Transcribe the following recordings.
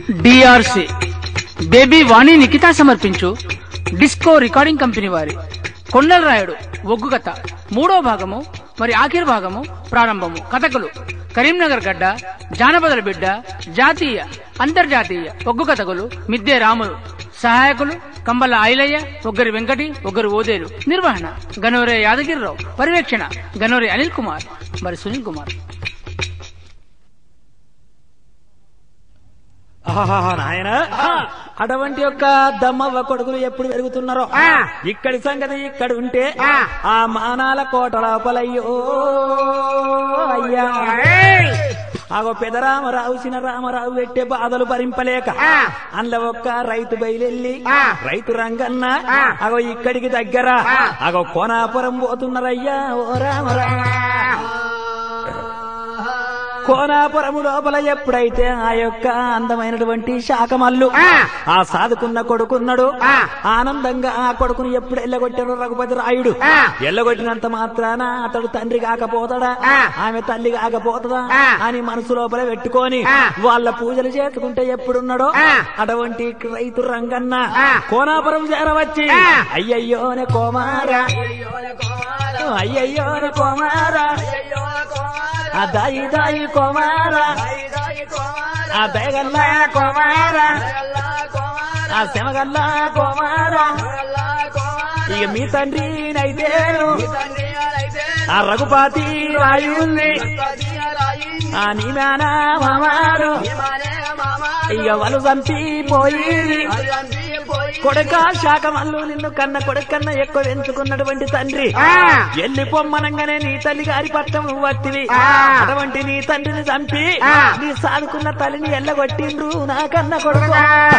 DRC baby వాణి నిఖిత సమర్పించు disco recording company వారి కొండల రాయుడు ఒగ్గు కథ మూడో భాగము మరి ఆఖరి భాగము ప్రారంభము కథకులు కరీంనగర్ గడ్డ జానపదల బిడ్డ జాతీయ అంతర్జాతీయ ఒగ్గు కథకులు మిద్దే రాములు సహాయకులు కంబల ఐలయ్య ఒగ్గరి వెంకటి ఒగ్గరి ఓదేలు నిర్వహణ గనోరే యాదగిరిరావు పర్యవేక్షణ గనోరే అనిల్ కుమార్ మరి సునీల్ కుమార్ ఆహాహా, నాయన అటువంటి యొక్క దమ్మవ్వ కొడుకులు ఎప్పుడు పెరుగుతున్నారో ఇక్కడి సంగతి ఇక్కడ ఉంటే ఆ మానాల కోట లోపలయ్యో అయ్యా ఆగో పెదరామరావు చిన్న రామరావు పెట్టే బాధలు భరింపలేక అందులో ఒక్క రైతు బయలెళ్ళి రైతు రంగన్న అగో ఇక్కడికి దగ్గర అగో కోనాపురం పోతున్నారయ్యా ఓ రామరా కోనాపురము లోపల ఎప్పుడైతే ఆ యొక్క అందమైనటువంటి శాకమల్లు ఆ సాదుకున్న కొడుకున్నాడు ఆనందంగా ఆ కొడుకుని ఎప్పుడు ఎల్లగొట్టాడు రఘుపతి రాయుడు ఎల్లగొట్టినంత మాత్రాన అతడు తండ్రి కాకపోతాడా ఆమె తల్లి కాకపోతుందా అని మనసు లోపల పెట్టుకొని వాళ్ళ పూజలు చేసుకుంటే ఎప్పుడున్నాడో అటువంటి రైతు రంగన్న కోనాపురం చేరవచ్చి అయ్యయ్యోనే కోమారా అయ్యయ్యోనే కోమారా ఆ దాయి దాయి కోమారా ఆ బేగల్లా కోమారా ఆ శమగల్లా కోమారా ఇక మీ తండ్రి నైతేను ఆ రఘుపాతి రాయుల్ని ఆ నీమానా మామారు ఇక వలు చంపి పోయి కొడుక శాఖమల్లు నిన్ను కన్న కొడుకన్న ఎక్కువ ఎంచుకున్నటువంటి తండ్రి ఎల్లి పొమ్మనంగానే నీ తల్లి గారి పట్టం నువ్వు వత్తివి అటువంటి నీ తండ్రిని చంపి నీ సాదుకున్న తల్లిని ఎల్లగొట్టిండ్రు నా కన్న కొడుకు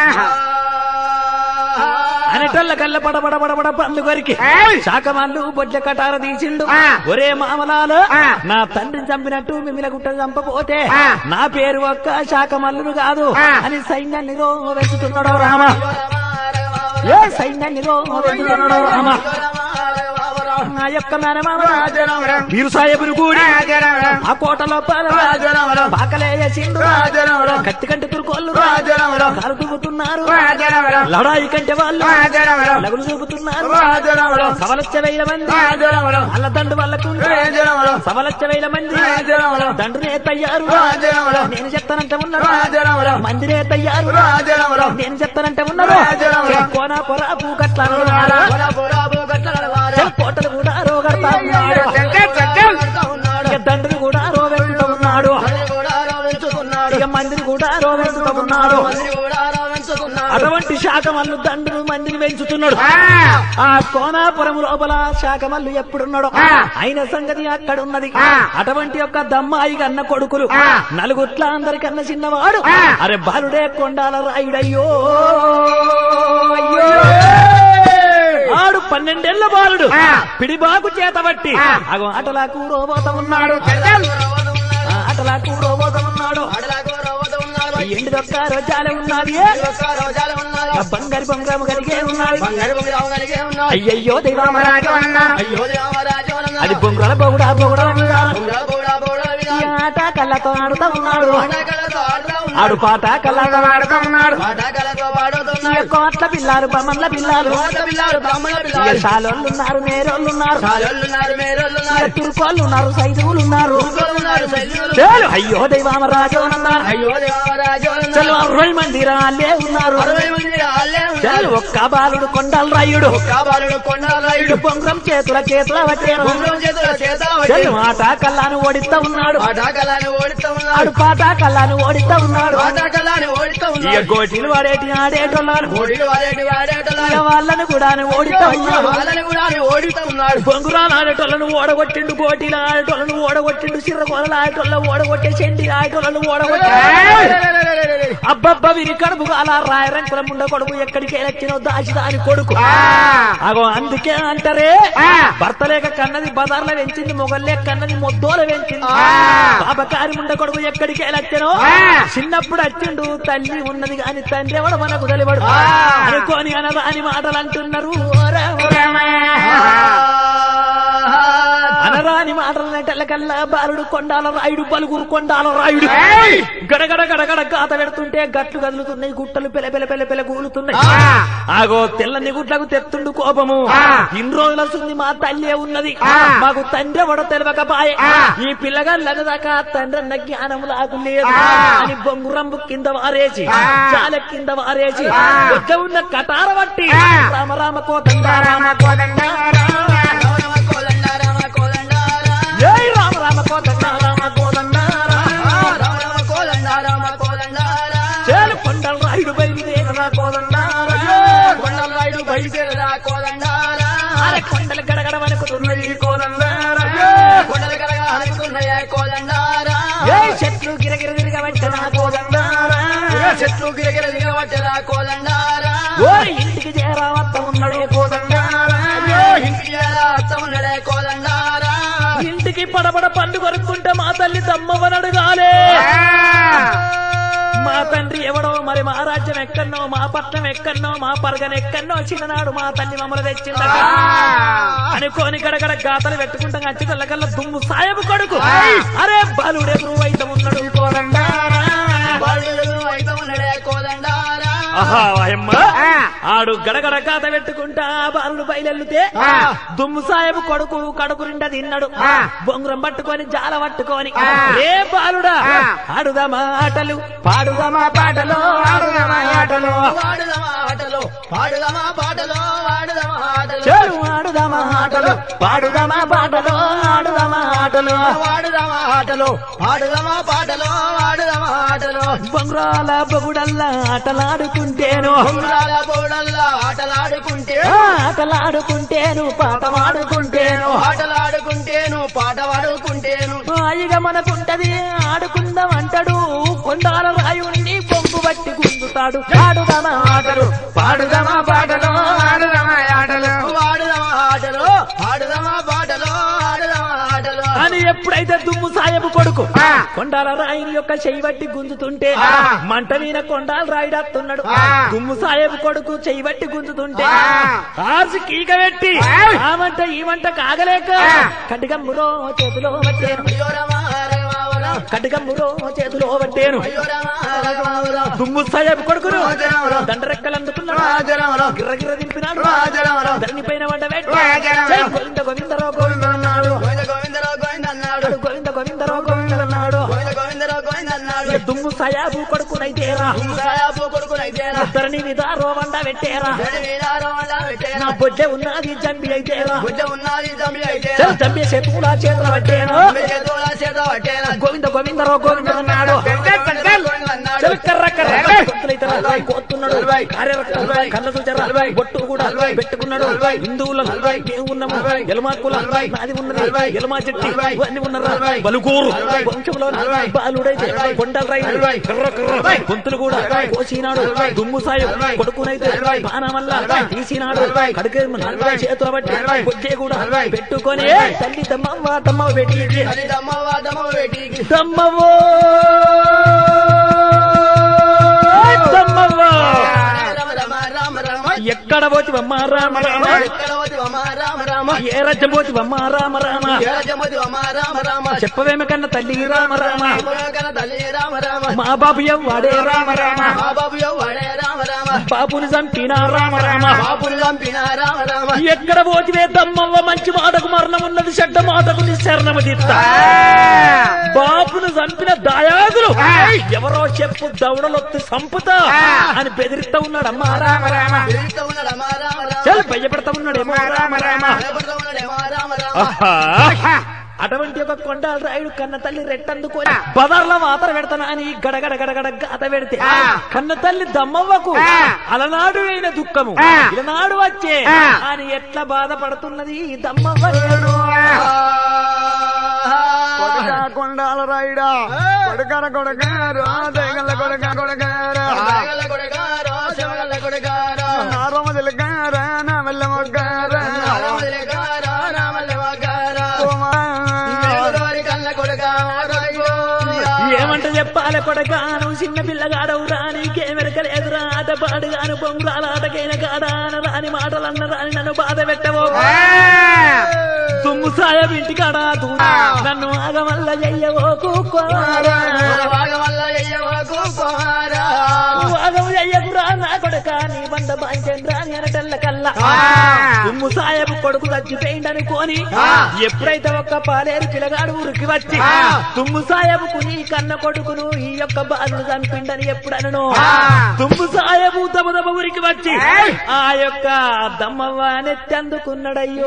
అనటల్ల కల్ల పడబడ పడబడ పండు కొరికి శాకమాళ్ళు బొడ్ల కటార తీసిండు ఒరే మామలాలు నా తండ్రిని చంపినట్టు మిమ్మల్ని గుట్ట చంపపోతే నా పేరు ఒక్క శాకమల్లును కాదు అని సైన్యాన్ని రో వెతుకుతున్నాడు రామ ఏ సైన్యాన్ని రో వెతుకుతున్నాడు రామ నా యొక్క మేనమామ వీరు సాహెబులు కూడి ఆ కోట లోపల బాకలే చేసిండు కత్తి కంటే తురుకోళ్ళు కాలు తుగుతున్నారు లడాయి కంటే వాళ్ళు లగులు చూపుతున్నారు సవలచ్చ వేల మంది అల్ల దండు వాళ్ళకు సవలచ్చ వేల మంది దండునే తయ్యారు నేను చెప్తానంటే ఉన్నాడు మందిరే తయ్యారు నేను చెప్తానంటే ఉన్నాడు కోనా పొరా పూకట్ల కోటలు కూడా రోగడతా ఉన్నాడు ఇక దండ్రులు కూడా రోగెడుతూ ఉన్నాడు ఇక మందిని కూడా రోగెడుతూ ఉన్నాడు అటువంటి శాఖమల్లు దండులు మందిని పెంచుతున్నాడు ఆ కోనాపురం లోపల శాఖమల్లు ఎప్పుడున్నాడో అయిన సంగతి అక్కడ ఉన్నది అటువంటి యొక్క దమ్మాయి కన్న కొడుకులు నలుగుట్ల అందరికన్నా చిన్నవాడు అరే బాలుడే కొండాల రాయుడయ్యో అయ్యో ఆడు పన్నెండేళ్ల బాలుడు పిడిబాకు చేతబట్టి అగో అటలాకు రోబోత ఉన్నాడు ఆ అటలాకు రోబోత ఉన్నాడు ఎండు దొక్క రోజాలే ఉన్నది ఆ బంగారు బంగారు కలిగే ఉన్నాడు అయ్యయ్యో దైవమరాజు అది బొంగుల బొగుడా బొగుడా ఉన్నాడు ఈ ఆట కళ్ళతో ఆడుతూ ఉన్నాడు ఆడు పాట కళ్ళతో ఆడుతూ ఉన్నాడు ఈ కోట్ల పిల్లారు బొమ్మల పిల్లారు ఇక శాలోళ్ళు ఉన్నారు నేరోళ్ళు ఉన్నారు ఇక తురుకోళ్ళు ఉన్నారు సైదువులు ఉన్నారు చాలు అయ్యో దైవామరాజు అన్నారు చలు అరవై మంది రాళ్ళే ఉన్నారు చాలు ఒక్క బాలుడు కొండల రాయుడు ఇటు పొంగరం చేతుల చేతుల పట్టారు చలు ఆట కళ్ళాను ఓడిస్తా ఉన్నాడు ఆడు పాట కళ్ళాను ఓడిస్తా ఉన్నాడు ఇక గోటీలు వాడేటి ఆడేటోళ్ళను ఇక వాళ్ళను కూడా ఓడిస్తా ఉన్నాడు బొంగురాలు ఆడేటోళ్ళను ఓడగొట్టిండు గోటీలు ఆడేటోళ్ళను ఓడగొట్టిండు సిర్రగోళలు ఆడేటోళ్ళ ఓడగొట్టే చెండి ఆడేటోళ్ళను ఓడగొట్టి అబ్బబ్బ విని కడుపు అలా రాయరంకుల ముండ కొడుకు ఎక్కడికి వచ్చినో దాచిదాని కొడుకు అగో అందుకే అంటారే భర్త లేక కన్నది బజార్ల పెంచింది మొగల్లే కన్నది మొద్దోల పెంచింది బాబకారి ముండ కొడుకు ఎక్కడికి వెళ్ళొచ్చానో చిన్నప్పుడు వచ్చిండు తల్లి ఉన్నది కాని తండ్రి ఎవడు మనకు తెలియడు అనుకోని అనరాని మాటలు అంటున్నారు ఓరా ఓరా. అనరాని మాటల నెటలకల్లా బాలుడు కొండాల రాయుడు పలుగురు కొండాల రాయుడు గడగడ గడగడ గాత పెడుతుంటే గట్లు కదులుతున్నాయి గుట్టలు పెల పెల పెల పెల కూలుతున్నాయి ఆగో తెల్లని గుట్లకు తెత్తుండు కోపము ఇన్ని రోజుల సుంది మా తల్లి ఉన్నది మాకు తండ్రి ఎవడో తెలియకపాయే ఈ పిల్లగాళ్ళ దాకా తండ్రి అన్న జ్ఞానం లాగు లేదు అని బొంగురంబు కింద వారేసి చాల కింద వారేసి ఒక్క ఉన్న కటార బట్టి రామ రామ కోదండ రామ కోదండ ఏయ్ రామ రామ కోదండ రామ కోదండ చేలు కొండల రాయుడు బయలుదేరరా కోదండ అరే కొండలు గడగడ వణుకుతున్నది కోదండ ఏ చెట్లు గిరగిర తిరగబట్టిన కోదండ చెట్లు గిరగిర దిగబట్టరా కోదండారా ఓ ఇంటికి చేరావత్త ఉన్నాడు కోదండ ఇంటికి ఎలా అత్త ఉన్నాడే కోదండారా ఇంటికి పడబడ పండు కొరుక్కుంటే మా తల్లి దమ్మవని అడగాలే మా తండ్రి ఎవడో మరి మా రాజ్యం ఎక్కన్నో మా పట్నం ఎక్కన్నో మా పరగన ఎక్కన్నో చిన్ననాడు మా తల్లి మమ్మల్ని తెచ్చిందట అనుకోని గడగడ గాతలు పెట్టుకుంటాం అచ్చి కల్లా దుమ్ము సాయపు కొడుకు అరే బాలుడే అయితే ఉన్నాడు కోదండారా. వాళ్ళు ఎదురు అయితే ఉన్నాడే కోదండారా ఆహా వాయమ్మ ఆడు గడగడ గాత పెట్టుకుంటా బాలుడు బయలెల్లితే దుమ్ము సాయబు కొడుకు కడుపు నిండా తిన్నాడు బొంగురం పట్టుకొని జాల పట్టుకొని రే బాలుడా ఆడుదామా ఆటలు పాడుదామా పాటలు ఆడుదామా ఆటలు వాడుదమా ఆటలో పాడుదమా పాటలో వాడుదమా ఆటలో చెడు ఆడుదామా ఆటలు పాడుదామా పాటలు ఆడుదామా ఆటలు వాడుదమా ఆటలో పాడుదమా పాటలో వాడుదమా ఆటలో బొంగురాల బొగుడల్లా ఆటలాడుకుంటేను ఉంగరాల పౌడల్లా ఆటలాడుకుంటే ఆ, ఆటలాడుకుంటేను పాట పాడుకుంటేను ఆటలాడుకుంటేను పాట పాడుకుంటేను హాయిగా మనకుంటది ఆడుకుందాం అంటాడు కొండాల రాయుణ్ణి బొంగు బట్టి గుంజుతాడు ఆడుదామా ఆటలు పాడుదామా పాటలు ఆడుదామా ఆటలు వాడుదమా ఆటలో పాడుదమా పాటలో ఆడుదమా ఆటలో అని ఎప్పుడైతే దుమ్ము సాయపు కొడుకు కొండాల రాయుని యొక్క చెయ్యి బట్టి గుంజుతుంటే మంట మీద కొండాల రాయుడత్తున్నాడు దుమ్ము సాయపు కొడుకు చెయ్యి బట్టి గుంజుతుంటే ఆర్సి కీక పెట్టి ఆ మంట ఈ మంట కాగలేక కటిగమ్ములో చేతిలో పట్టేను అయ్యో రమా రమావరా కటిగమ్ములో చేతిలో పట్టేను అయ్యో రమా రమావరా దుమ్ము సాయపు కొడుకును రాజరామరా. దండరెక్కలు అందుకున్నాడు రాజరామరా. గిర్రగిర్ర దింపినాడు రాజరామరా. ధరణి పైన వంట పెట్టి రాజరామరా. జై గోవింద గోవిందరావు గోవింద అన్నాడు గోవింద గోవిందరావు గోవింద అన్నాడు గోవింద గోవిందరావు గోవింద అన్నాడు గోవింద గోవిందరావు గోవింద అన్నాడు ఇక దుమ్ము సయాబు కొడుకునైతేరా సాయాపు కొడుకునైతేరా ధరణి మీద రోవండ పెట్టేరా జడి వీరారో అలా నా పెట్టేరా బొడ్డె ఉన్నది జంబి అయితేరా బుద్ధ ఉన్నది తమ్మి అయితే చల్ జంబి చేతుల చేతుల పట్టేను చేతుల చేత పట్టేరా గోవింద గోవిందరావు గోవింద అన్నాడు అన్నాడు చల్ కర్ర కర్ర కొత్తులైతేరా కోతున్నాడు కార్యరక్షణ కళ్ళ చూచారా బొట్టు కూడా పెట్టుకున్నాడు హిందువులను మేము ఉన్నాము ఎలమాకుల నాది ఉన్నది ఎలమా చెట్టి ఇవన్నీ ఉన్నారా బలుగూరు వంశంలో బాలుడైతే కొండల రైలు కర్ర కర్ర గొంతులు కూడా కోసినాడు దుమ్ము సాయం కొడుకునైతే బాణమల్ల తీసినాడు కడుకే చేతుల బట్టి బొడ్డే కూడా పెట్టుకొని తల్లి తమ్మవ్వ తమ్మ పెట్టి అది దమ్మవ్వ దమ్మ వేటికి తమ్మవో తమ్మవ్వ రామ రామ రామ రామ ఎక్కడ పోతివమ్మా రామ రామ ఎక్కడ పోతి అమ్మ రామ రామ ఏ రాజ్యం పోతివమ్మా రామ రామ ఏ రాజ్యమతి అమ్మ రామ రామ చెప్పవేమ కన్న తల్లి రామ రామ కన తల్లి రామ రామ మా బాబు వాడే రామ రామ మా బాబు వాడే రామ రామ బాబుని చంపిన రామ రామ బాబులు చంపిన రామ రామ ఎక్కడ పోతివే దమ్మవ్వ మంచి మాటకు మరణం ఉన్నది చెడ్డ మాటకు నిశరణము తీస్తా బాబును చంపిన దాయాదులు ఎవరో చెప్పు దౌడలొత్తి సంపుతా అని బెదిరిస్తా ఉన్నాడు అమ్మా రామ రామ తిరుగుతూ ఉన్నాడు అమ్మ రామ రామ చల్ భయపెడతా ఉన్నాడేమో రామ రామ భయపడుతూ ఉన్నాడేమో రామ రామ ఆహా. అటువంటి ఒక కొండాల రాయుడు కన్న తల్లి రెట్టందుకొని బదార్ల మాత్ర పెడతానా అని గడగడ గడగడ గాత పెడితే కన్న తల్లి దమ్మవ్వకు అలనాడు అయిన దుఃఖము ఇలనాడు వచ్చే అని ఎట్లా బాధపడుతున్నది ఈ దమ్మవ్వ నేడు. కొడక కొండాల రాయుడా కొడకర కొడకారు దేగల కొడక కొడకారు రాగల కొడగారో, శివగల కొడగారో, నారమ తెలుగారా నా వెళ్ళ మొగ్గారా రామదిలగారో, రామలవగారో, వెలుగులోని కళ్ళ కొడగారో, అయ్యో. ఏమంటది చెప్పాలి కొడక నువ్వు చిన్న పిల్లగాడవు రా నీకేమెరకలేదురా ఆట పాడుగాను పొంగురాల ఆటకైన కాడా రాని మాటలన్న రాని నన్ను బాధ పెట్టవో తుమ్ము సాయం ఇంటికాడ తూ- నన్ను ఆగమల్ల చెయ్యవో కూకోరా వల్ల ఎయ్యవకు కుమారా వాగం చెయ్యకురా నా కొడక నీ బంద బాంచండ్రా అని అనటల్ల కల్లా తుమ్ము సాయపు కొడుకు చచ్చిపోయిందనుకోని ఎప్పుడైతే ఒక్క పాలేరు పిల్లగాడు ఊరికి వచ్చి తుమ్ము సాయబుకు నీ కన్న కొడుకును ఈ యొక్క బాలును చంపిండని ఎప్పుడనను తుమ్ము సాయబు దమ దమ ఊరికి వచ్చి ఆ యొక్క దమ్మవ్వ నెత్తందుకున్నాడయ్యో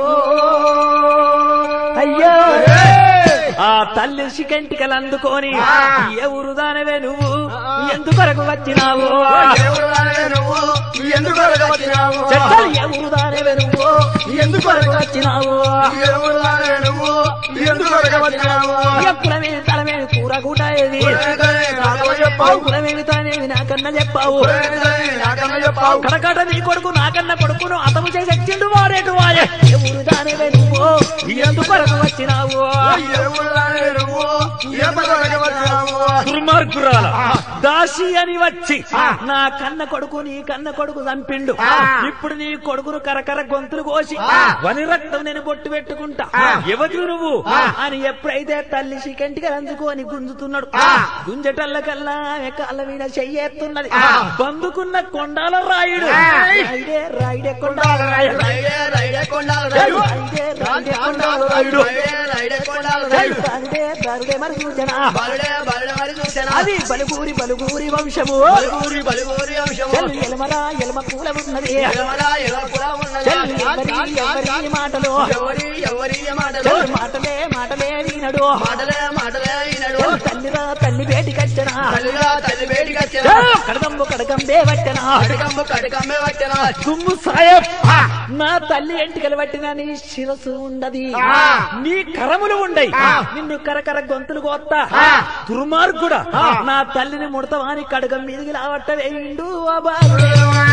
అయ్యో ఆ తల్లి శికంటికలు అందుకొని ఏ ఊరుదానవే నువ్వు ఎందుకొరకు వచ్చినావు దేవుడు వాడే నువ్వు ఎందుకు వచ్చినావు చెట్టలు ఏ ఊరుదానవే నువ్వు ఎందుకొరకు వచ్చినావు దేవుడు వాడే నువ్వు ఎందుకు వచ్చినావు కులమే తలమే కూర కూట ఏది నాతో చెప్పావు కులమేమి తానేమి నాకన్నా చెప్పావు నాకన్నా చెప్పావు కడకడ నీ కొడుకు నాకన్నా కొడుకును అతము చేసి వచ్చిండు వాడేటు వాడే ఏ ఊరుదానవే నువ్వు ఎందుకొరకు వచ్చినావు దేవుడు వాడే నువ్వు ఎందుకు వచ్చినావు దుర్మార్గురాల దాసి అని వచ్చి నా కన్న కొడుకు నీ కన్న కొడుకు చంపిండు ఇప్పుడు నీ కొడుకును కరకర గొంతులు కోసి వని రక్తం నేను బొట్టు పెట్టుకుంటా ఎవరు నువ్వు అని ఎప్పుడైతే తల్లి శికంటిగా అందుకొని గుంజుతున్నాడు గుంజటల్ల కల్లా ఆమె కాళ్ళ మీద చెయ్యేస్తున్నది బందుకున్న కొండాల రాయుడు రాయుడే రాయుడే కొండాల రాయుడు రైడే రైడే కొండాల రైడు రాయుడే రాయుడే కొండాల రాయుడు రైడే రైడే కొండాల రైడు రాయుడే రాయుడే మరి సూచన బలడే బలడే మరి చూసానా అది బలుగూరి బలుగూరి వంశము బలుగూరి బలుగూరి అంశము చెల్ ఎలమరా ఎలమ కూల ఉన్నది ఎలమలా ఎలపులా చెల్ ఉన్నది ఎవరి ఎవరి మాటలు ఎవరి ఎవరి మాటలు చెల్ మాటలే మాటలే వినడు మాటలే మాటలే ఈనడు చెల్ తల్లిరా తల్లి బేటి కట్టనా తల్లిగా తల్లి వేడికి వచ్చిన చెల్ కడదంబు కడకంబే పట్టనా కటకమ్మ కటకమ్మే వచ్చిన తుమ్ము సాయం నా తల్లి ఎంటికలు పట్టిన నీ శిరసు ఉండది నీ కరములు ఉండయి నిన్ను కరకర గొంతులు కోత్తా దుర్మార్గుడా నా తల్లిని ముడతవాని కడగం మీదికి లావట్ట వేయిండు ఆ బాలుడు.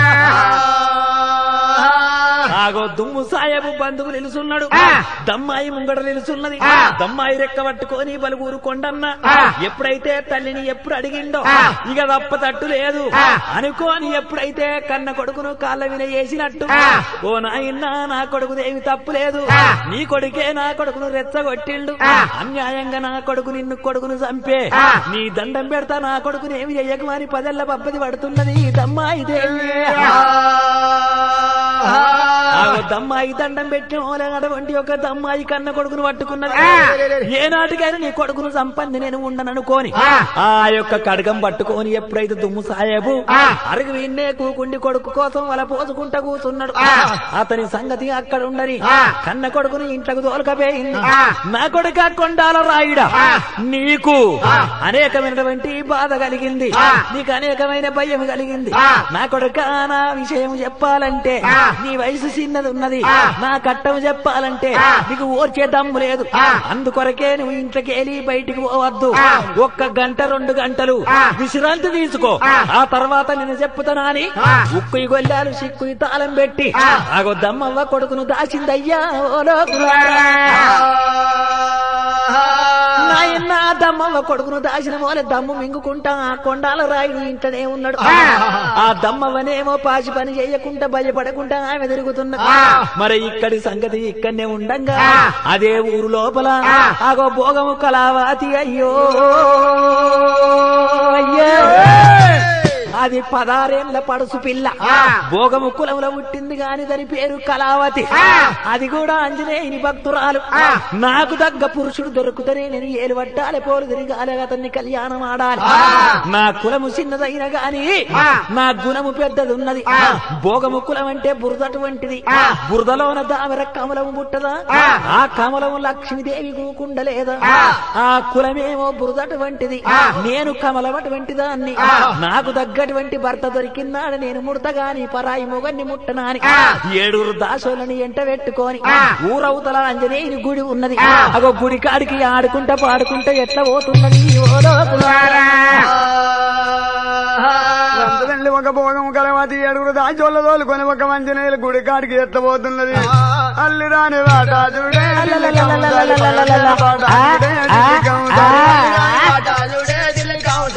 ఆగో దుమ్ము సాయబు బంధువు నిలుసున్నాడు దమ్మాయి ముంగడ నిలుసున్నది దమ్మాయి రెక్క పట్టుకొని బలుగురు కొండన్న ఎప్పుడైతే తల్లిని ఎప్పుడు అడిగిండో ఇక తప్ప తట్టు లేదు అనుకోని ఎప్పుడైతే కన్న కొడుకును కాళ్ళ విన వేసినట్టు ఓ నాయన్న నా కొడుకు ఏమి తప్పు లేదు నీ కొడుకే నా కొడుకును రెచ్చగొట్టిండు అన్యాయంగా నా కొడుకు నిన్ను కొడుకును చంపే నీ దండం పెడతా నా కొడుకుని ఏమి చెయ్యకు అని పదెల్ల పబ్బది పడుతున్నది ఈ దమ్మాయి దేవి ఆగో దమ్మాయి దండం పెట్టిన అటువంటి ఒక దమ్మాయి కన్న కొడుకును పట్టుకున్నది ఏనాటికైనా నీ కొడుకును సంపంది నేను ఉండననుకోని ఆ యొక్క కడగం పట్టుకొని ఎప్పుడైతే దుమ్ము సాయేబు అరుగు విన్నే కూకుండి కొడుకు కోసం వల పోసుకుంటా కూర్చున్నాడు అతని సంగతి అక్కడ ఉండని కన్న కొడుకుని ఇంట్లోకి తోలకపోయింది నా కొడుక కొండాల రాయుడా నీకు అనేకమైనటువంటి బాధ కలిగింది నీకు అనేకమైన భయం కలిగింది నా కొడుక నా విషయం చెప్పాలంటే నీ వయసు చిన్నది ఉన్నది నా కట్టం చెప్పాలంటే నీకు ఓర్చే దమ్ము లేదు అందుకొరకే నువ్వు ఇంట్లోకి వెళ్ళి బయటికి పోవద్దు ఒక్క గంట రెండు గంటలు విశ్రాంతి తీసుకో ఆ తర్వాత నేను చెప్పుతానా అని ఉక్కుయి గొల్లాలు సిక్కుయి తాళం పెట్టి ఆగో దమ్మవ్వ కొడుకును దాచిందయ్యా ఓ లోకులారా. నాయన దమ్మవ్వ కొడుకును దాచిన మోలే దమ్ము మింగుకుంటా ఆ కొండాల రాయుడు ఇంటనే ఉన్నాడు ఆ దమ్మవ్వనేమో పాచి పని చేయకుండా భయపడకుండా ఆమె తిరుగుతున్నది మరి ఇక్కడి సంగతి ఇక్కడనే ఉండంగా అదే ఊరు లోపల ఆగో భోగము కళావాతి అయ్యో అయ్యో అది పదారేళ్ల పడుసు పిల్ల భోగము కులంలో పుట్టింది గాని దాని పేరు కళావతి అది కూడా ఆంజనేయుని భక్తురాలు నాకు తగ్గ పురుషుడు దొరుకుతనే నేను ఏలు పట్టాలి పోలు తిరిగాలి అతన్ని కళ్యాణం ఆడాలి నా కులము చిన్నదైన గాని నా గుణము పెద్దది ఉన్నది భోగము కులం అంటే బురదటువంటిది బురదలోన దామర కమలము పుట్టదా ఆ కమలము లక్ష్మీదేవి కూకుండలేదా ఆ కులమేమో బురదటువంటిది నేను కమలమటువంటి దాన్ని నాకు తగ్గటువంటి భర్త దొరికిందాడు నేను ముడతగాని పరాయి మొగన్ని ముట్టనాని ఏడుగురు దాసోలని ఎంట పెట్టుకొని ఊరవుతల అంజనేయుని గుడి ఉన్నది అగో గుడి కాడికి ఆడుకుంటా పాడుకుంటా ఎట్లా పోతున్నది ఓ లోకులారా. రంతదండి ఒక భోగం కలవాతి ఏడుగురు దాచోళ్ళ తోలుకొని ఒక మంచినీళ్ళు గుడి కాడికి ఎత్తబోతున్నది అల్లి రాని వాట చూడే ఆటాలుడే దిల్ కౌంటర్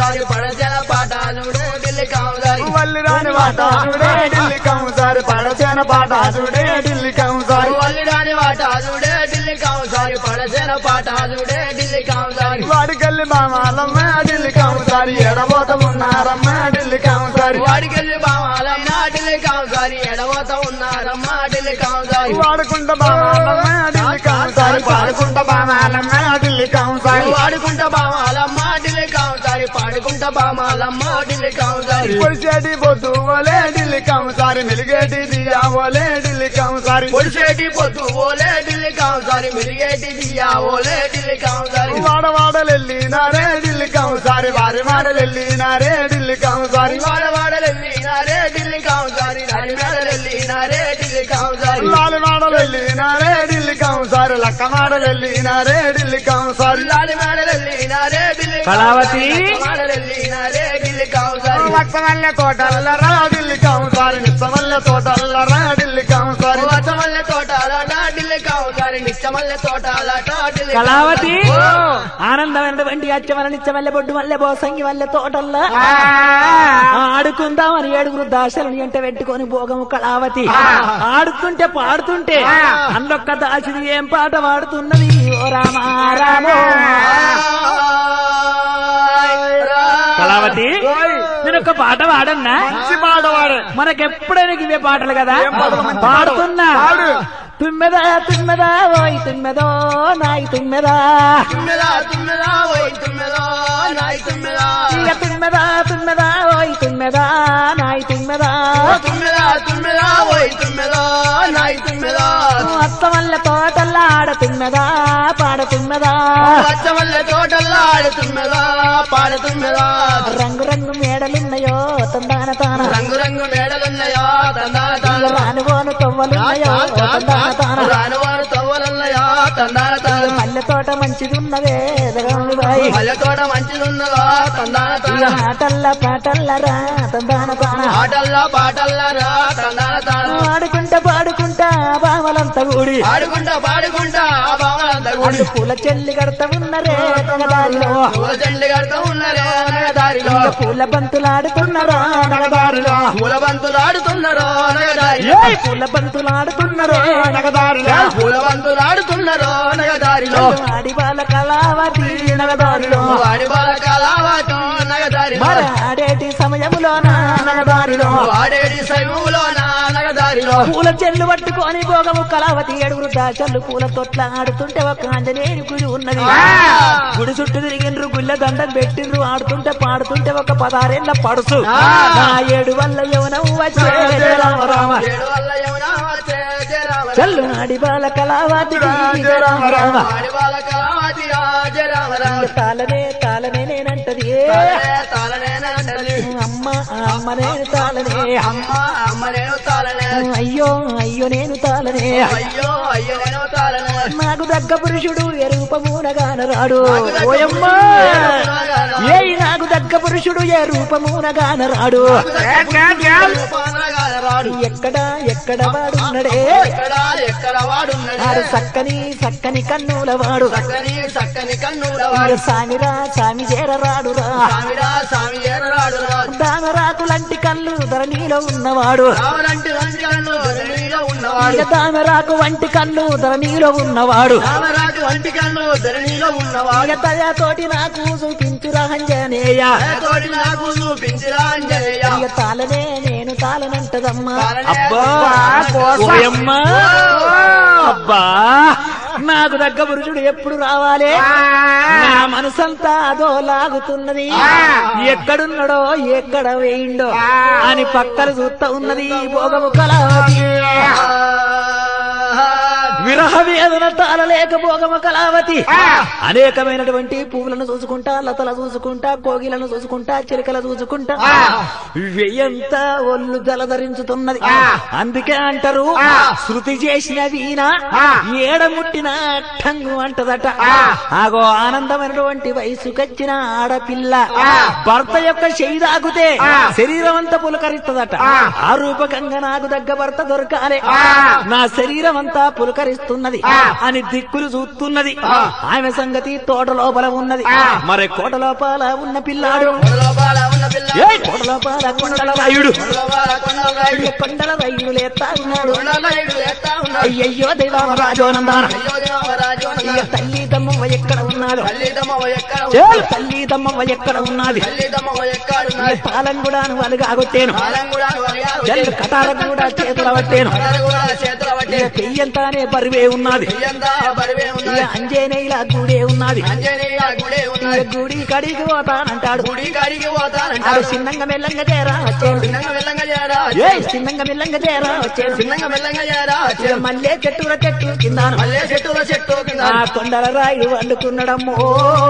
పాటాలుడే ఢిల్లీ కాంసారి వాడికెళ్ళి బామాలమ్మ ఢిల్లీ కాంసారి ఎడబోత ఉన్నారమ్మ ఢిల్లీ కాంసారి వాడికెళ్ళి బావాలమ్మ ఢిల్లీ కాంసారి ఎడవత ఉన్నారమ్మ ఢిల్లీ కాంసారి వాడుకుంట బామాలమ్మ ఢిల్లీ కాంసారి పాడుకుంట బామాలమ్మ ఢిల్లీ కాంసారి వాడుకుంట బావాలమ్మ ఢిల్లీ కాంసారి పాడుకుంట బామాలమ్మ ఢిల్లీ కాంసారి పొడిచేటి పొద్దు ఓలే ఢిల్లీ కాంసారి మెలిగేటి దియా ఓలే ఢిల్లీ కాంసారి పొడిచేటి పొద్దు ఓలే ఢిల్లీ కాంసారి మెరిగేటి దియా ఓలే ఢిల్లీ కాంసారి వాడవాడలెళ్ళినారే ఢిల్లీ కాంసారి వారి మాడలెళ్ళినారే ఢిల్లీ కాంసారి వాడవాడలెళ్ళినారే ఢిల్లీ కాంసారి రాని మేడలెళ్ళినారే ఢిల్లీ కాంసారి లాలి మాడలెళ్ళినారే ఢిల్లీ కాంసారి లక్క మాడలెళ్ళినారే ఢిల్లీ కాంసారి లాలి మేడలెళ్ళినారే ఢిల్లీ కళావతి. మాడలెళ్ళినారే ఢిల్లీ కాంసారి లక్కమల్లె తోటల్లరా ఢిల్లీ కాంసారి నిత్తమల్లె తోటల్లరా ఢిల్లీ కాంసారి వచమల్లె తోటాలట ఢిల్లీ కాంసారి నిత్యమల్లె తోటాలట ఢిల్లీ కళావతి ఓ. ఆనందమైనటువంటి అచ్చమల్ల నిత్యమల్లె బొడ్డు మల్లె బోసంగి మల్లె తోటల్లా ఆడుకుందామని ఏడుగురు దాసలని ఎంట పెట్టుకొని భోగము కళావతి ఆడుతుంటే పాడుతుంటే అందొక్క దాసిది ఏం పాట పాడుతున్నది ఓ రామా రామో కళావతి నేను ఒక పాట పాడన్నా మంచి పాడవాడే మనకెప్పుడైనా ఇవే పాటలు కదా ఏం పాటలు మంచి పాడుతున్నా పాడు. తుమ్మెదా తుమ్మెదా ఓయ్ తుమ్మెదో నాయ్ తుమ్మెదా తుమ్మెదా తుమ్మెదా ఓయ్ తుమ్మెదా నాయ్ తుమ్మెదా ఇక తుమ్మెదా తుమ్మెదా ఓయ్ తుమ్మెదా నాయ్ తుమ్మెదా తుమ్మెదా తుమ్మెదా ఓయ్ తుమ్మెదా నాయ్ తుమ్మెదా అత్త వల్ల తోటల్లా ఆడ తుమ్మెదా పాడ తుమ్మెదా పచ్చమల్లె తోటల్లో ఆడుతుమ్మెదా పాడుతుమ్మెదా రంగు రంగు మేడలున్నాయో తందాన తాన రంగు రంగు మేడలున్నాయా తందాన తాన రానుగోను తొవ్వలున్నాయో తందాన తాన రానువారు తవ్వలున్నాయా తందాన తాన మల్లె తోట మంచిదున్నదే ఎదగండి బాయి మల్లె తోట మంచిదున్నదా తందాన ఇక తాన ఆటల్ల పాటల్లరా తందాన తాన ఆటల్లా పాటల్లారా తందాన తాన ఆడుకుంటా పాడుకుంటా బావలంతా కూడి ఆడుకుంటా పాడుకుంటా ఆ భావనంతా కూడి అల్లు పూల చెల్లి కడతా ఉన్నరే నగదారిలో పూల చెండ్లు కడుతూ ఉన్నారే నగదారిలో ఇక పూల బంతులాడుతున్నారా నగదారిలో పూల బంతులు ఆడుతున్నారో నగదారిలో ఏయ్ పూల బంతులాడుతున్నారే నగదారిలో పూల బంతులు ఆడుతున్నారో నగదారిలో ఆడి బాల కళావతి నగదారిలో వాడి బాల కళావాతం నగదారిలో మరి ఆడేటి సమయములోన నగదారిలో వాడేడి శైవులో నా నగదారిలో పూల చెల్లు పట్టుకొని భోగము కళావతి ఏడుగురు దాచల్లు పూల తొట్ల ఆడుతుంటే ఒక ఆంజనేయుని గుడి ఉన్నది గుడి చుట్టూ తిరిగిండ్రు గుళ్ళ దండం పెట్టిండ్రు ఆడుతుంటే పాడుతుంటే ఒక పదారేళ్ల పడుసు నా ఏడు వల్ల యవనం వచ్చే రామ రామ ఏడు వల్ల యమునా వచ్చే జయ రామ రామ. చల్లు ఆడి బాల కళావతి రామ రామ వాడి బాల కళావతి ఆ జయ రామ రామ. తాళనే తాళనే నేనంటది ఏ తాళనే తాళనే నంటది. అమ్మ అమ్మ నేను తాళనే అమ్మ అమ్మ నేను తాళనే అయ్యో అయ్యో నేను తాళనే అయ్యో అయ్యో నేను తాళనే నాకు దగ్గ పురుషుడు ఏ రూపమునగాన రాడు నాకు దగ్గ ఓయమ్మా పురుషుడు ఏ ఏ నాకు దగ్గ పురుషుడు ఏ రూపమునగాన రాడు రూపానగాల రాడు ఎక్కడ ఎక్కడ వాడున్నడే ఎక్కడ ఎక్కడ వాడున్నాడు ఆడు చక్కని చక్కని కన్నుల వాడు చక్కని చక్కని కన్నుల ఆడు వాడు సామిరా సామి చేరరాడురా సామిరా సామి ఏరరాడు రాడు దామరాకులంటి కళ్ళు ధరణిలో ఉన్నవాడు రావనంటి వంటి కన్ను ధరణిలో ఉన్నవాడు ఇక దామరాకు వంటి కళ్ళు ధరణిలో ఉన్నవాడు రామరాజు వంటి కన్ను ధరణిలో ఉన్నవాడు ఇక తయాతోటి నాకు చూపించురా హంజనేయ తోటి నాకు చూపించిరా అంజనేయ ఇక తాళనే నేను తాళనంటదమ్మా తాళనే అబ్బా కోస. ఓయమ్మా. అబ్బా నాకు దగ్గ పురుషుడు ఎప్పుడు రావాలి నా మనసంతా అదో లాగుతున్నది ఎక్కడున్నాడో ఎక్కడ వేయిండో అని పక్కన చూస్తా ఉన్నది భోగము కళావతి విరహ వేదన తాళలేక భోగము కళావతి అనేకమైనటువంటి పువ్వులను చూసుకుంటా లతల చూసుకుంటా కోగిలను చూసుకుంటా చిలకల చూసుకుంటా వెయ్యంత ఒళ్ళు జలధరించుతున్నది అందుకే అంటారు శృతి చేసిన వీణ ఏడముట్టిన టంగు అంటదట ఆగో ఆనందమైనటువంటి వయసుకొచ్చిన ఆడపిల్ల భర్త యొక్క చెయ్యి తాకుతే శరీరం అంతా పులకరిస్తదట ఆ రూపకంగా నాకు దగ్గ భర్త దొరకాలే నా శరీరం అంతా పులకరిస్తున్నది అని దిక్కులు చూస్తున్నది ఆమె సంగతి తోట లోపల ఉన్నది మరి కోట లోపల ఉన్న పిల్లాడు లోపల ఉన్న పిల్ల ఏ కొడల పాల కొండల రాయుడు కొండల కొండల రాయుడు కొండల రాయుడు లేతా ఉన్నాడు కొండల రాయుడు లేస్తా ఉన్నాడు అయ్యయ్యో దైవామ రాజోనందాన అయ్యో దేవరాజు ఇక తల్లి తమ్మవ్వ ఎక్కడ ఉన్నది తల్లిదమ్మ ఎక్కడ ఏ తల్లి తమ్మవ్వ ఎక్కడ ఉన్నది తల్లిదమ్మ ఎక్కడ ఇక ఉన్నది పాలం కూడా వాళ్ళు కాగొట్టేను కాలం కూడా జల్లు కటారం కూడా చేతుల పట్టేను కూడా చేతుల పట్టి ఇక పెయ్యంతానే బరువే ఉన్నది ఎంత బరివే ఇక ఉన్నది అంజనేయుల గూడే ఉన్నది అంజనేయ గుడే ఇక ఉన్నది గుడి కడిగి పోతానంటాడు గుడి కాడికి పోతానంట అది చిన్నంగా మెల్లంగా చేరా వచ్చేను చిన్నంగా మెల్లంగా చేయరా ఏ చిన్నంగా మెల్లంగా చేరా వచ్చేను చిన్నంగా మెల్లంగా చేయరా ఇక మల్లె చెట్టుల చెట్టు కిందాను మల్లె చెట్టులో చెట్టు కింద ఆ కొండల రాయుడు వండుకున్నాడమ్మో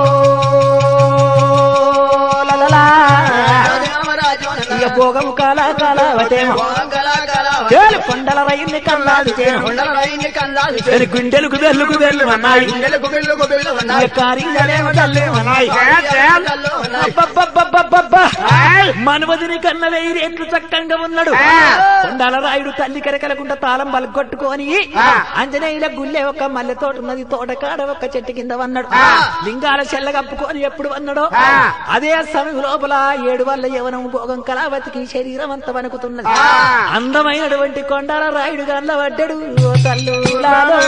లలలా. దేవరాజు ఇక భోగము కాల కాల వటేమో కళా కళా చేలు కొండల రైల్ని కన్నాడు చేను కొండల రాయిని కన్నాలు చేను గుండెలకు బెల్లుకు బెల్లు అన్నాయి గుండెలకు బిల్లుకు బిల్లు ఉన్నాయి ఇక కారింగలేమో తల్లి అన్నాయి కళ్ళు ఉన్నాయి అబ్బబ్బబ్బబ్బబ్బబ్బా. మనవదిని కన్న వెయ్యి రేట్లు చక్కంగా ఉన్నాడు కొండాల రాయుడు తల్లి కరకలకుండా తాళం బలగొట్టుకొని ఆంజనేయుల గుల్లె ఒక మల్లె తోట ఉన్నది తోట కాడ ఒక చెట్టు కింద వన్నాడు లింగాల చెల్ల కప్పుకొని ఎప్పుడు వన్నాడో అదే సమయం లోపల ఏడు వల్ల యవనం భోగం కళావతికి శరీరం అంత వణుకుతున్నది అందమైనటువంటి కొండాల రాయుడు గల్ల పడ్డాడు ఓ తల్లులాలో.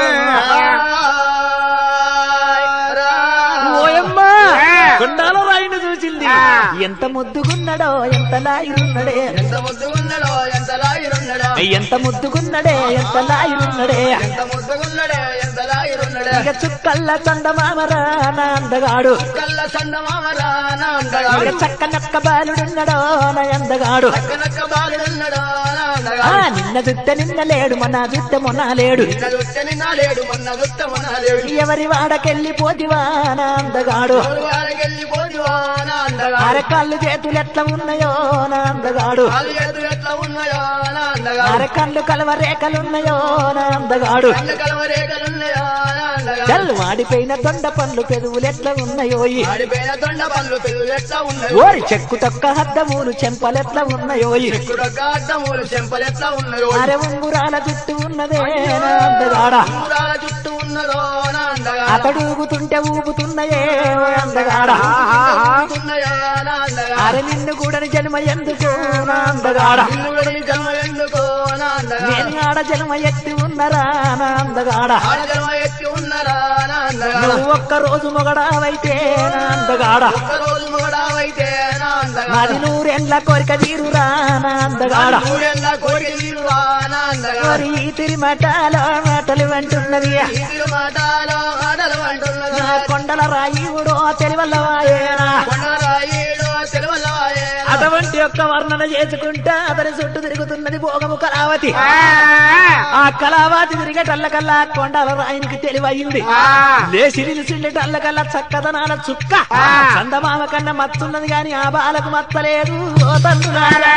ఓయమ్మా కొండాల రాయుడు చూసింది ఎంత ముద్దుగున్నాడో ఎంత లాయిరున్నడే ఎంత ముద్దుగున్నడో ఎంత లాగిరున్నడో ఎంత ముద్దుగున్నడే ఎంత లాయిరున్నడే ఎంత ముద్దుగున్నడే ఎంత లాగిరున్నడే ఇక చుక్కల్ల చందమామరా నా అందగాడు కళ్ళ సందమామరా నా అందగా ఇక చక్క నక్క బాలుడున్నడో నా అందగాడు కనక బాలుడున్నడో నా అందగా ఆ నిన్న జుట్ట నిన్న లేడు మొన్న జుట్ట మొన్న లేడు నిన్న దుట్ట నిన్న లేడు మొన్న దుట్ట మొన్న లేడు ఎవరి వాడకెళ్ళి పోతివా నా అందగాడు వాడికెళ్ళి పోతివా నా అందగా అరకాళ్ళు చేతులు ఎట్లా ఉన్నాయో నా అందగాడు కాలు చేతులు ఎట్లా ఉన్నాయో నా అందగా అరకళ్ళు కలవ రేఖలున్నాయో నా అందగాడు కళ్ళ కలవరేఖలున్నాయో నా అందగా చల్ వాడిపోయిన దొండ పండ్లు పెదవులు ఎట్లా ఉన్నాయోయి ఆడిపోయిన దొండ పనులు పిల్లలు ఎట్లా ఉన్నాయి ఓరి చెక్కు తొక్క హద్దమూలు చెంపలెట్లా ఉన్నాయోయి కుడక అడ్డములు చెంపలు ఎట్లా ఉన్నాయో అరే ఉంగురాల జుట్టు ఉన్నదే నా అందగాడ ఊరాల చుట్టూ ఉన్నదో నా అందగా అతడు ఊగుతుంటే ఊగుతున్నాయే ఓ అందగాడ ఉన్నాయో నా అందగా అరే నిన్ను కూడా జన్మ ఎందుకు నా అందగాడ నిన్ను విడని జన్మ ఎందుకో నా అందగా నేను ఆడ జన్మ ఎత్తి ఉన్నరా నా అందగాడ ఆడ జన్మ ఎత్తి ఉన్నరా నా అందగా నువ్వు ఒక్క రోజు మొగడావైతే నా అందగాడ ఒక్క రోజు మొగడావైతే నా అందగా నాది నూరెండ్ల కోరిక తీరురా నా అందగాడ ఊరెళ్ళ కోరిక తీరువా నా అందగా మరి ఈ తిరిమటాలో మాటలు అంటున్నది ఇదిరు మాటలో ఆటలు అంటున్నదా నా కొండల రాయుడో తెలివల్లవాయేనా కొండరాయుడు తెలువలవాయే అటువంటి యొక్క వర్ణన చేసుకుంటా అతని చుట్టూ తిరుగుతున్నది భోగము కళావతి ఆ కళావతి తిరిగేటల్లకల్లా కొండల రాయినికి తెలివయింది లేచి నిలిచిండేటల్లకల్లా చక్కదనాల చుక్క చందమామ కన్నా మత్తున్నది గాని ఆ బాలకు మత్తలేదు ఓ తండ్రులారా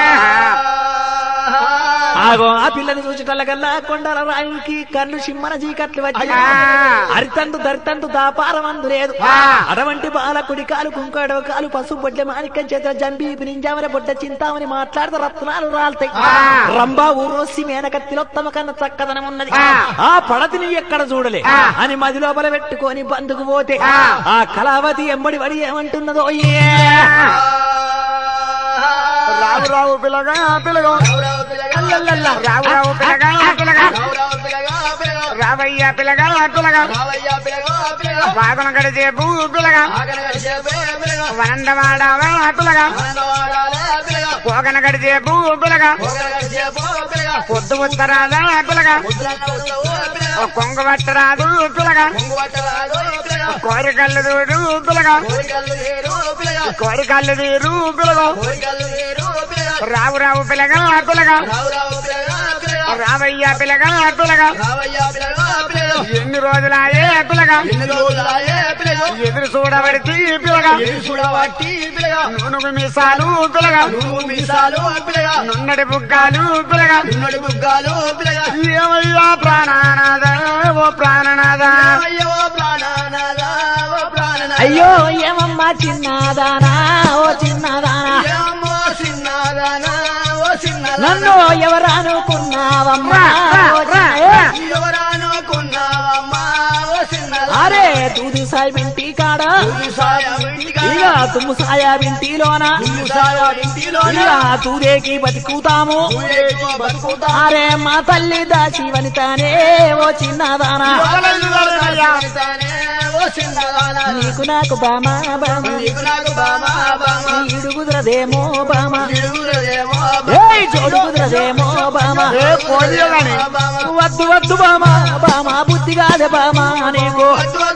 ఆగో ఆ పిల్లని చూసేటల్లకల్లా కొండల రాయికి కళ్ళు సిమ్మన చీకట్లు వచ్చి అరితందు దరితందు దాపారమందు లేదు అటువంటి బాలకుడి కాలు కుంకాడో కాలు పసుపు బొడ్ల మాణిక్యం చేత జంబి నింజామని బొడ్డ చింతామని మాట్లాడితే రత్నాలు రాల్తాయి రంబా ఊరోసి మేనక తిలోత్తమ కన్నా చక్కదనం ఉన్నది ఆ పడతిని ఎక్కడ చూడలే అని మది లోపల పెట్టుకొని బందుకు పోతే ఆ కళావతి ఎంబడి వడి ఏమంటున్నదో ఏ రావు రావు పిల్లగా పిల్లగా రావు పిల్లగా అల్లల్లల్ల. రావు రావు పిల్లగా పిల్లగా రావు రావు పిల్లగా పిల్లగా రావయ్య పిల్లగా పిల్లగా రావయ్య పిల్లగా పిల్లగా వాగున గడిచే భూ పిల్లగా ఆగన గడిచే పిల్లగా వనందవాడవా పిల్లగా ఆనందవాడాలే పిల్లగా పోగన గడిచే భూ పిల్లగా పోగన గడిచే పో పిల్లగా పొద్దు ఉత్తరాదా పిల్లగా ముద్రలో పిల్లగా కొంగ పట్టరాదు పిల్లగా ముంగు పట్టరాదు పిల్లగా కోరికల్లు దూరు పిల్లగా కోరికలు లేరు పిల్లగా కోరికల్లు తీరు పిల్లగా కోరికలు లేరు పిల్లగా రావు రావు పిల్లగా పిల్లగా రావు రావు పిల్లగా పిల్లగా రావయ్య పిల్లగా పిల్లగా రావయ్య పిల్లగా పిల్లగా ఎన్ని రోజులాయే పిల్లగా ఎన్ని రోజులాయే పిల్లగా ఎదురు చూడబడితే పిల్లగా ఎదురు చూడబట్టి పిల్లగా నూనె మీసాలు పిల్లగా నువ్వు మీసాలు పిల్లగా నున్నడి బుగ్గాలు పిల్లగా నిన్నటి బుగ్గాలు పిల్లగా ఏమయ్యా ప్రాణనాథ ఓ ప్రాణనాథ అయ్యో ప్రాణనాథా ఓ ప్రాణనాథా అయ్యో ఏమమ్మా చిన్నదానా ఓ చిన్నదానా ఏమో చిన్నదానా ఓ చిన్నదానా నన్ను ఎవరు అనుకున్నావమ్మా ఓ చిన్న- ఎవరానుకున్నావమ్మా ఓ చిన్నదానా ఆ అరే దూదు సాయి ఇంటి కాడ ఇక తుమ్ము సాయా ఇంటిలోన ఇక తూదేకి బతుకుతాము అరే మా తల్లి దాసి వనితానే ఓ చిన్నదానా నీకు నాకు బామా బామా ఈడు కుదరదేమో బామా ఏయ్ జోడు కుదరదేమో బామా వద్దు వద్దు బామా బామా బుద్ధి కాదే బామా నీకు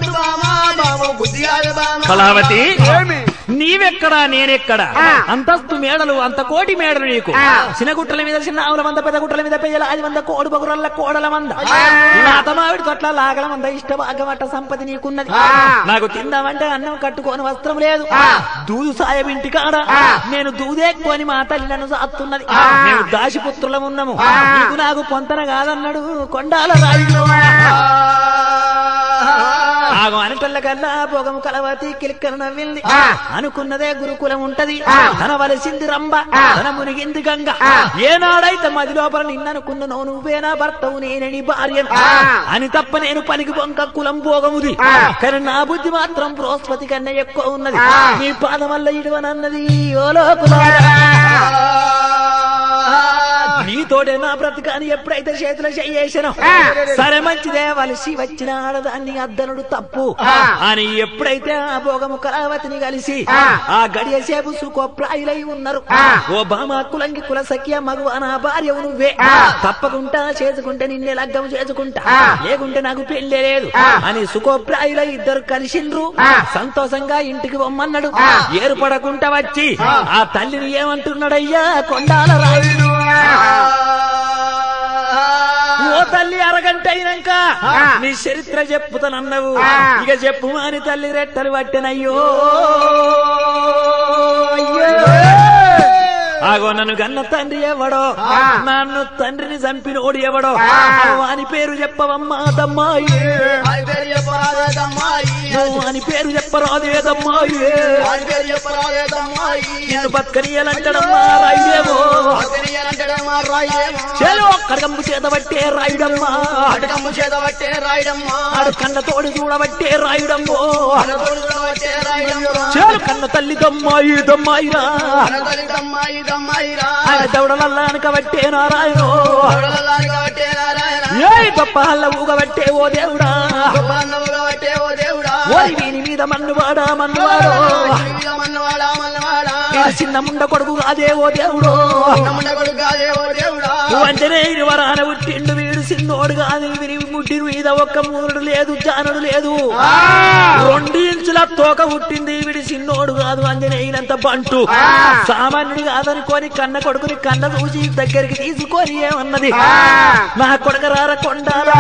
కళావతి ఏమి నీవెక్కడా నేనెక్కడా ఆ. అంతస్తు మేడలు అంత కోటి మేడలు నీకు ఆ. చిన్న గుట్టల మీద చిన్న ఆవుల మంద పెద్ద గుట్టల మీద పెయ్యల అది మంద కోడి బగురల్ల కోడల మంద ఆ. నాత మావిడి తొట్ల లాగల మంద ఇష్ట భాగమట్ట సంపద నీకున్నది ఆ. నాకు తిందామంటే అన్నం కట్టుకోని వస్త్రం లేదు ఆ. దూదు సాయం ఇంటి కాడ ఆ. నేను దూదేక్కుని మా తల్లి నన్ను సాత్తున్నది ఆ. మేము దాసిపుత్రులం ఉన్నాము ఆ. నీకు నాకు పొంతన కాదన్నాడు కొండాల రాయుడు ఆగం అనటల్ల కల్లా భోగము కలవతి కిలిక్కన నవ్వింది ఆ. అనుకున్నదే గురుకులం ఉంటది ఆ. తన వలసింది రంబ ఆ. తన మునిగింది గంగ ఆ. ఏనాడైతే మది లోపల నిన్ననుకున్నావు నువ్వేనా భర్తవు నేనని భార్య ఆ. అని తప్ప నేను పనికి బొంక కులం భోగముది ఆ. కానీ నా బుద్ధి మాత్రం బృహస్పతి కన్నా ఎక్కువ ఉన్నది ఆ. నీ పాదం వల్ల ఇడవనన్నది ఓ లోకులా నీతోటే నా బ్రతకాని ఎప్పుడైతే చేతులు చేయేసానో ఆ. సరే మంచిదే వలసి వచ్చిన ఆడదాన్ని అద్దనుడు తప్పు ఆ. అని ఎప్పుడైతే ఆ భోగము కళావతిని కలిసి ఆ. ఆ గడియ సేపు సుఖప్రాయులై ఉన్నారు ఆ. ఓ బామ కులంగి కుల సఖ్య మగువ నా భార్య నువ్వే ఆ. తప్పకుండా చేసుకుంటే నిన్నే లగ్గం చేసుకుంటా ఆ. లేకుంటే నాకు పెళ్లే లేదు ఆ. అని సుఖప్రాయుల ఇద్దరు కలిసిండ్రు ఆ. సంతోషంగా ఇంటికి పొమ్మన్నాడు ఆ. ఏర్పడకుండా వచ్చి ఆ తల్లిని ఏమంటున్నాడయ్యా కొండాల రాయుడు ఓ తల్లి అరగంట అయినాక ఆ. నీ చరిత్ర చెప్పుతానన్నావు ఆ. ఇక చెప్పు అని తల్లి రెట్టలు పట్టినయ్యో ఆగో నన్ను గన్న తండ్రి ఎవడో ఆ. నన్ను తండ్రిని చంపినోడు ఎవడో ఆ. అని పేరు చెప్పవమ్మా దమ్మాయి నువ్వు అని పేరు చెప్పరాదేదమ్మాయి నిన్ను బతకనీయాలంటడమ్మా రాయుడేమో చెలో కడగంపు చేత పట్టే రాయుడమ్మా ఆడు కన్న తోడు చూడబట్టే రాయుడమ్మో చేలు కన్న తల్లి దమ్మాయి దమ్మాయిరా ఆయన దౌడలల్లా అనకబట్టే నారాయణ ఏ గొప్ప హల్ల ఊగబట్టే ఓ దేవుడా ఓరి వీని మీద మన్నువాడా మన్నువాడో వీడు చిన్న ముండ కొడుకు కాదే ఓ దేవుడు అంజనేయుని వరాన పుట్టిండు వీడు చిన్నోడు కాదు వీరి ముడ్డి మీద ఒక్క మూరుడు లేదు జానుడు లేదు రెండు ఇంచుల తోక పుట్టింది వీడి చిన్నోడు కాదు అంజనేయునంత బంటు సామాన్యుడు కాదనుకోని కన్న కొడుకుని కన్న చూసి దగ్గరికి తీసుకొని ఏమన్నది నా కొడుక రార కొండాల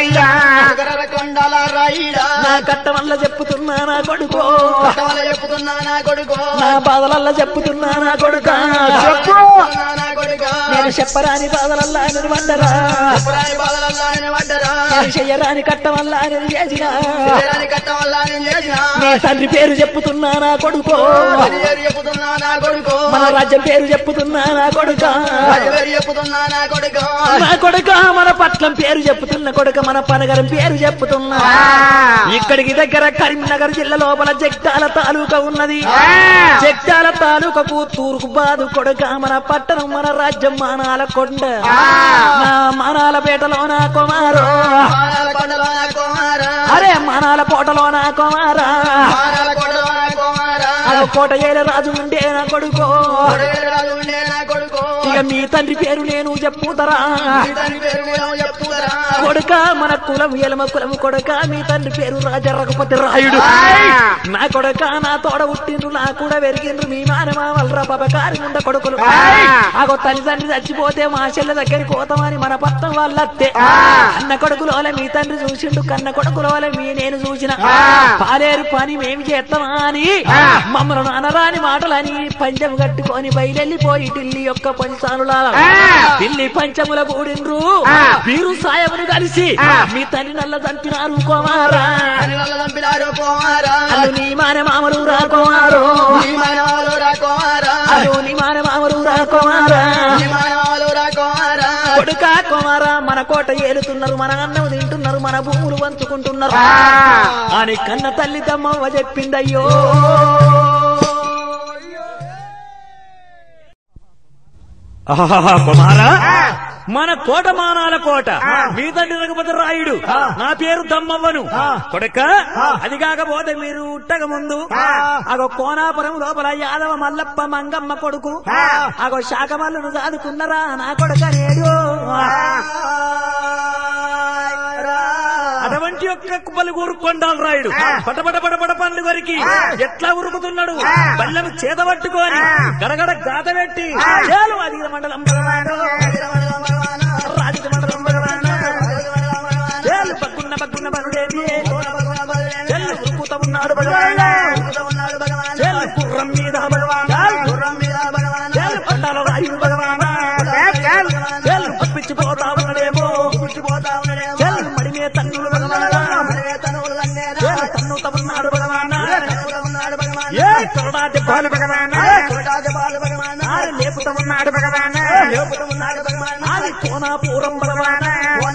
కొండల రాయిడా నా కట్ట వల్ల చెప్పుతున్నా నా కొడుకో కట్టవల చెప్పుతున్నా నా కొడుకు నా బాధలల్ల చెప్పుతున్నా నా కొడుక చెప్పు నా కొడుక నేను చెప్పరాని బాధలల్లా నిర్వండరా పురాణి బాధలల్లా ఆయన పడ్డరా నేను చెయ్యరాని కట్ట వల్ల నేను చేసిన పేరాని కట్టవల్ల నేను చేసిన నీ తండ్రి పేరు చెప్పుతున్నా నా కొడుకో పేరు చెప్పుతున్నా నా కొడుకు మన రాజ్యం పేరు చెప్పుతున్నా నా కొడుక పేరు చెప్పుతున్నా నా కొడుకు నా కొడుక మన పట్లం పేరు చెప్పుతున్న కొడుక మన పనగరం పేరు చెప్పుతున్నా ఇక్కడికి దగ్గర కరీంనగర్ జిల్లా లోపల జగ్తాల తాలూకా ఉన్నది జగ్తాల తాలూకకు తూర్పు బాదు కొడుక మన పట్టణం మన రాజ్యం మానాల కొండ నా మానాల పేటలో నా కుమారో మానాల కొండలో నా కుమార అరే మానాల కోటలో నా కుమారా మానాల కొండలో నా కుమార అదో కోట ఏల రాజు ఉండే నా కొడుకో కొడుకు ఉండే నా కొడుకు ఇక మీ తండ్రి పేరు నేను చెప్పుతరా నీ తండ్రి పేరు కూడా చెప్పుదరా కొడుక మన కులం ఎలమ కులం కొడుక మీ తండ్రి పేరు రాజా రఘుపతి రాయుడు నా కొడుక నా తోడ పుట్టిండ్రు నా కూడా పెరిగిండ్రు మీ మానమా వల్రా పబకారి ఉండ కొడుకులు ఆగో తల్లిదండ్రి చచ్చిపోతే మా చెల్లె దగ్గరికి పోతామని మన పత్తం వాళ్ళత్తే అన్న కొడుకులోలే మీ తండ్రి చూసిండు కన్న కొడుకులోలే మీ నేను చూసిన పాలేరు పని మేమి చేస్తామా అని మమ్మల్ని అనరాని మాటలని పంచం కట్టుకొని బయలెళ్ళిపోయి ఢిల్లీ యొక్క పంచానుల ఢిల్లీ పంచముల కూడిండ్రు వీరు సాయమును కలిసి మీ తల్లి నల్ల చంపినారు కుమారా అని వల్ల చంపినారు కుమారా అల్లు నీ మాన మామరు రా కుమారు నీ మానవాలు రా కుమారా అల్లు నీ మాన మామరు రా కుమారా నీ మానవాలు రా కుమారా కొడుక కుమారా మన కోట ఏలుతున్నారు మన అన్నం తింటున్నారు మన భూములు పంచుకుంటున్నారు అని కన్న తల్లి తమ్మవ్వ చెప్పిందయ్యో ఆహాహా, కుమారా మన కోట మానాల కోట మీ తండ్రి రఘుపతి రాయుడు నా పేరు దమ్మవ్వను కొడక అది కాకపోతే మీరు ఉట్టక ముందు అగో కోనాపురం లోపల యాదవ మల్లప్ప మంగమ్మ కొడుకు అగో శాఖమల్లును సాదుకున్నరా నా కొడక నేడు అటువంటి యొక్క పలుగురు కొండాలు రాయుడు పటపట పటపట పండ్లు కొరికి ఎట్లా ఉరుకుతున్నాడు బల్లెము చేత పట్టుకొని గడగడ గాత పెట్టి చేలు అధిక మండలం భగవాను రాజుల మండలం భగవాను చేలు బగ్గున్న బగ్గున్న బనుడేది చెల్లు ఉరుకుత ఉన్నాడు భగవాను చెల్లు గుర్రం మీద భగవాను చెల్లు పండాల రాయుడు భగవాను చెల్లు పప్పించిపోతా ఉన్నాడేమో చెల్లు మడిమే తన్నులు భగవాను చెల్లు తన్నుత ఉన్నాడు భగవాను ఏ తొరడా దెబ్బలు భగవాను ఆరు లేపుతా ఉన్నాడు భగవాను ఆది కోనాపురం భగవాను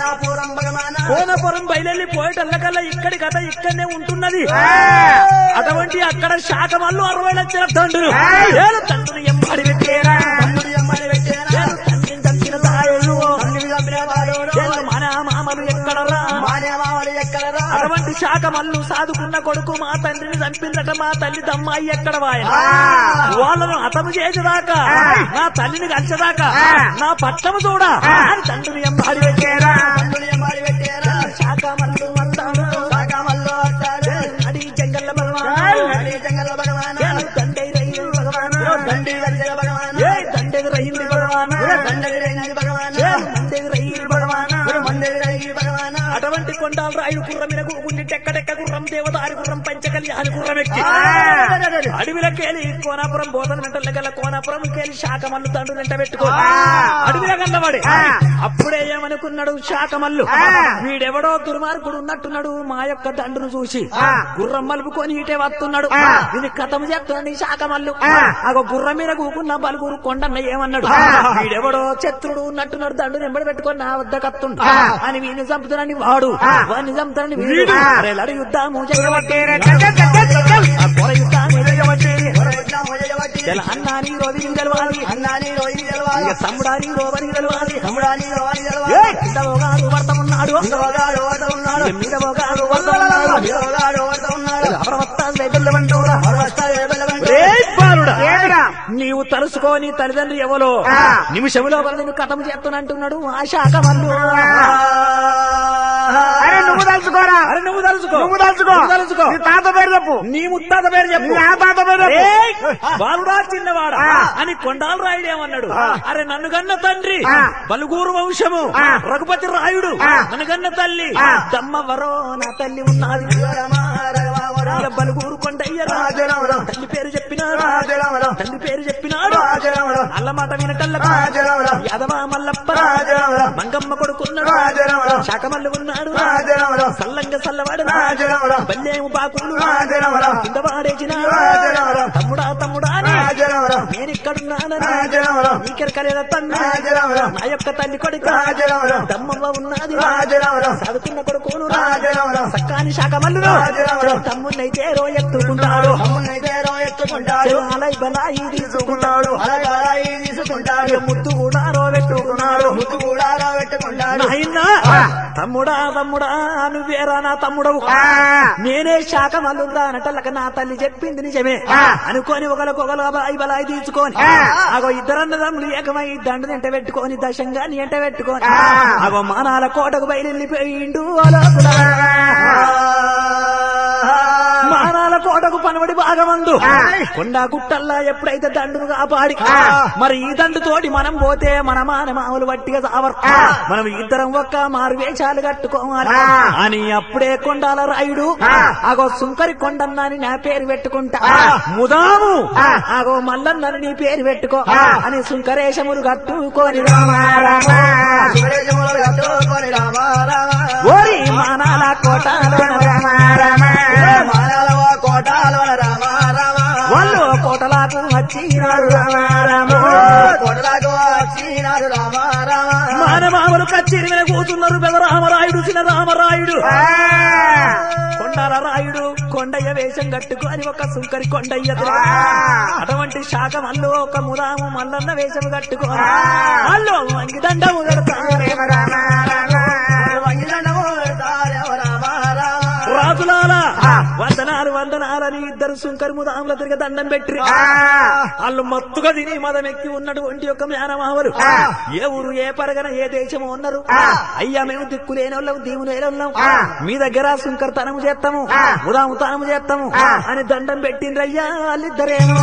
కోనపురం బయలుదేరి పోయేటల్లకల్లా ఇక్కడి కథ ఇక్కడనే ఉంటున్నది అటువంటి అక్కడ శాఖమల్లు అరవై లక్షల తండ్రులు ఏడు తండ్రులు ఎంబడి పెట్టేరా ఏడు తండ్రిని చంపిన తాయుడు ఏడు మన మామలు ఎక్కడరా అటువంటి శాఖమల్లు సాదుకున్న కొడుకు మా తండ్రిని చంపిందట మా తల్లి దమ్మాయి ఎక్కడ వాయ వాళ్ళను హతము చేసేదాకా నా తల్లిని కలిసేదాకా నా పట్టము చూడా అని తండ్రిని ఎంబాడి పెట్టేరా శాఖమల్లు అంటాడు అడి జంగల్ల భగవాన్ దండై రయ్యి భగవాన్ ఏ దండై రయ్యింది భగవాన్ ఏ దండై రయ్యి భగవాన్ అటువంటి కొండాలు రాయుడు గుర్రమిన గుండి టెక్కటెక్క గుర్రం దేవదారి గుర్రం పంచకల్యాణి గుర్రం ఎక్కి అడవిలకేలి కోనాపురం బోధన వెంటల గల కోనాపురం కేలి శాఖమల్లు తండ్రి వెంట పెట్టుకో అడవిల కన్నవాడే అప్పుడే ఏమనుకున్నాడు శాఖమల్లు వీడెవడో దుర్మార్గుడు ఉన్నట్టున్నాడు మా యొక్క దండును చూసి గుర్రం మలుపుకొని ఇటే వస్తున్నాడు ఇది కథము చేస్తున్నాడు ఈ శాఖమల్లు అగో గుర్రం మీద కూకున్న బలుగురు కొండన్న ఏమన్నాడు వీడెవడో శత్రుడు ఉన్నట్టున్నాడు దండు వెంబడి పెట్టుకొని నా వద్ద కత్తుండు అని వీని చంపుతానని వాడు వాడిని చంపుతానని వీడు అరే లడు యుద్ధము చేయబట్టేరే ఆ పొర యుద్ధము చేయబట్టేరే తెల అన్నాని రోజు తెలవాలి ఇక తమ్ముడాని రోవని తెలవాలి ఏ కింద ఒకడు వర్తమున్నాడు ఇక మీద ఒకడు వర్తమున్నాడు అప్రమత్తాలు వెదల్లవంటూరా రేయ్ బాలుడా. నీవు తలుసుకోని తల్లిదండ్రి ఎవలో నిమిషంలో నేను కథం చేస్తానంటున్నాడు ఆ శాఖ మల్లు అరే నువ్వు తలుచుకోరా అరే నువ్వు తలుసుకో నువ్వు తలుచుకో నువ్వు తలుచుకో నీ తాత పేరు చెప్పు నీ ముత్తాత పేరు చెప్పు నా తాత పేరు చెప్పు ఏయ్! బాలుడా చిన్నవాడా అని కొండాలు రాయుడు ఏమన్నాడు అరే నన్ను కన్న తండ్రి బలుగూరు వంశము రఘుపతి రాయుడు నన్ను కన్న తల్లి దమ్మవరో నా తల్లి ఉన్నది ఇక బలుగూరు కొండయ్యరా తల్లి పేరు చెప్పినాడు తల్లి పేరు చెప్పినాడు అల్ల మాట వినటల్లకు యాదవ మల్లప్ప మంగమ్మ కొడుకున్నాడు శాకమల్లు ఉన్నాడు సల్లంగా సల్లవాడు బల్లేము బాకులు కింద వాడేసినాడు తమ్ముడా తమ్ముడా అని నేను ఇక్కడున్నానని నీకెరకలేదా తండ్రి నా యొక్క తల్లి కొడుకు దమ్మవ్వ ఉన్నది చదువుకున్న కొడుకును సక్కాని శాఖమల్లును తమ్మున్నైతే రో ఎత్తుకుంటాడు అలై బలాయి తీసుకుంటాడు ఇక ముద్దు కూడా రో పెట్టుకున్నాడు నాయనా తమ్ముడా తమ్ముడా నువ్వేరా నా తమ్ముడవు నేనే శాఖ మల్లురా అనటల్లక నా తల్లి చెప్పింది నిజమే అనుకోని ఒకరికొకరు బలాయి బలాయి తీసుకొని అగో ఇద్దరన్నదమ్ములు ఏకమై దండు ఎంట పెట్టుకొని దశంగా నీ ఎంట పెట్టుకొని అగో మానాల కోటకు బయలుపోయిండు మానాల కోటకు పనబడి భాగమందు కొండా గుట్టల్లా ఎప్పుడైతే దండును కాపాడి మరి ఈ దండు తోటి మనం పోతే మన మాన మామూలు వట్టిగా సావరు మనం ఇద్దరం ఒక్క మారు వేషాలు కట్టుకోవాలి అని అప్పుడే కొండాల రాయుడు అగో సుంకరి కొండన్నని నా పేరు పెట్టుకుంటా ముదాము అగో మల్లన్నని నీ పేరు పెట్టుకో అని సుంకరేశములు కట్టుకొని ఓరి మానాల కోట వాళ్ళు కోటలాకు వచ్చినారు రామారాము కొడలాగో వచ్చినాడు రామ రామ మానమామలు కచ్చేరి మీద కూతున్నారు పెద రామరాయుడు చిన్న రామరాయుడు కొండాల రాయుడు కొండయ్య వేషం కట్టుకొని ఒక సుంకరి కొండయ్య అటువంటి శాఖ మల్లు ఒక ముదాము మల్లన్న వేషం కట్టుకొని వాళ్ళు వంగి దండము కడతారేమ వంగిదండము పెడతారేమో రామ రామ రాజులాల వందనాలు వందనాలని ఇద్దరు సుంకరి ముదాముల తిరిగి దండం పెట్టి వాళ్ళు మత్తుగా తిని మదమెక్కి ఉన్నటువంటి ఒక మేనమామలు ఏ ఊరు ఏ పరగన ఏ దేశము ఉన్నారు అయ్యా మేము దిక్కు లేని వాళ్ళం దీవు లేని వాళ్ళం మీ దగ్గర సుంకర్ తనము చేస్తాము ముదాము తనము చేస్తాము అని దండం పెట్టిండ్రయ్యా వాళ్ళిద్దరేమో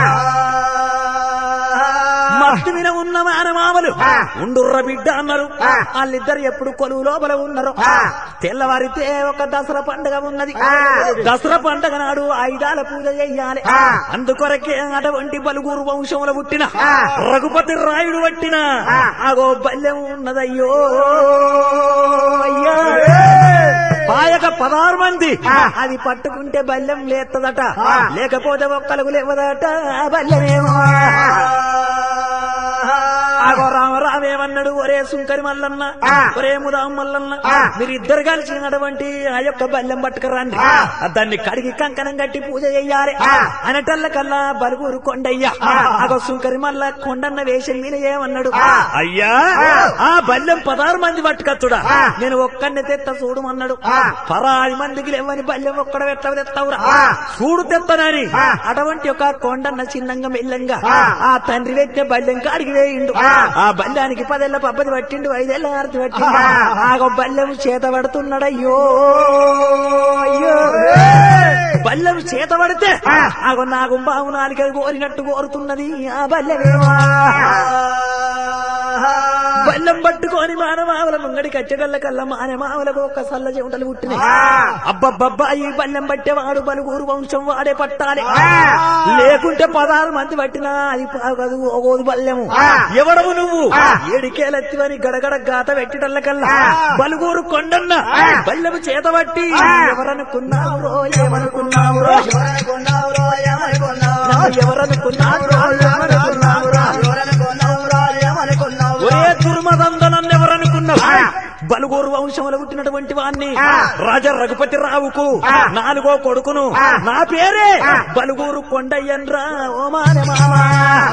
మత్తు మీద ఉన్న మేనమామలు ఉండుర్ర బిడ్డ అన్నారు వాళ్ళిద్దరు ఎప్పుడు కొలువు లోపల ఉన్నారు తెల్లవారితే ఒక దసరా పండుగ ఉన్నది దసరా పండుగ నాడు ఆయుధాల పూజ చెయ్యాలి అందుకొరకే అటువంటి బలుగురు వంశంలో పుట్టిన రఘుపతి రాయుడు పట్టిన అగో బల్యం ఉన్నదయ్యో అయ్యా పాయక పదహారు మంది అది పట్టుకుంటే బల్యం లేత్తదట లేకపోతే ఒక్కలకు లేవదట ఆ బల్యమేమో ఆగో రామ రామేమన్నాడు ఒరే సుంకరి మల్లన్న ఒరే ముదాం మల్లన్న మీరిద్దరు కలిసినటువంటి ఆ యొక్క బల్లెం పట్టుకురండి దాన్ని కడిగి కంకణం కట్టి పూజ చెయ్యాలి అనటల్ల కల్లా బలుగురు కొండయ్య ఆగో సుంకరి మల్ల కొండన్న వేషం మీద ఏమన్నాడు అయ్యా ఆ బల్లెం పదహారు మంది పట్టుకత్తుడా నేను ఒక్కడిని తెత్త చూడమన్నాడు పరాది మందికి లేవని బల్లెం ఒక్కడ ఎట్లా తెత్తవురా చూడు తెత్తనని అటువంటి ఒక కొండన్న చిన్నంగా మెల్లంగా ఆ తండ్రి పెట్టిన బల్లెం కాడికి వేయిండు ఆ బల్లానికి పదేళ్ల పబ్బది పట్టిండు ఐదేళ్ల ఆరతి పట్టిండు ఆగో బల్లెం చేత పడుతున్నాడు అయ్యో అయ్యో బల్లెం చేత పడితే ఆగో నాగు బావు నాలుక కోరినట్టు కోరుతున్నది ఆ బల్లెమేమో బల్లెం పట్టుకొని మానమావల ముంగడి కచ్చగల్ల కల్ల మానమావలకు ఒక సల్ల చెమటలు పుట్టినాయి అబ్బబ్బబ్బా ఈ బల్లెం పట్టేవాడు బలుగురు వంశం వాడే పట్టాలి లేకుంటే పదహారు మంది పట్టినా అది కాదు ఓగోదు బల్లెము ఎవడవు నువ్వు ఏడికేలెత్తివని గడగడ గాత పెట్టటల్ల కల్లా బలుగురు కొండన్న బల్లెము చేత పట్టి ఎవరనుకున్నావు రో ఏమనుకున్నావు రో ఎవరనుకున్నావురో ఏమనుకున్నావు నన్ను ఎవరనుకున్నావు రో ఏమనుకున్నావు రో ఎవరనుకున్నావురా ఏమనుకున్నావు ఒరే దుర్మదందనన్ను ఎవరనుకున్నావు బలుగోరు వంశంలో పుట్టినటువంటి వాణ్ణి రాజా రఘుపతి రావుకు నాలుగో కొడుకును నా పేరే బలుగూరు కొండయ్యన్రా ఓ మానే మామా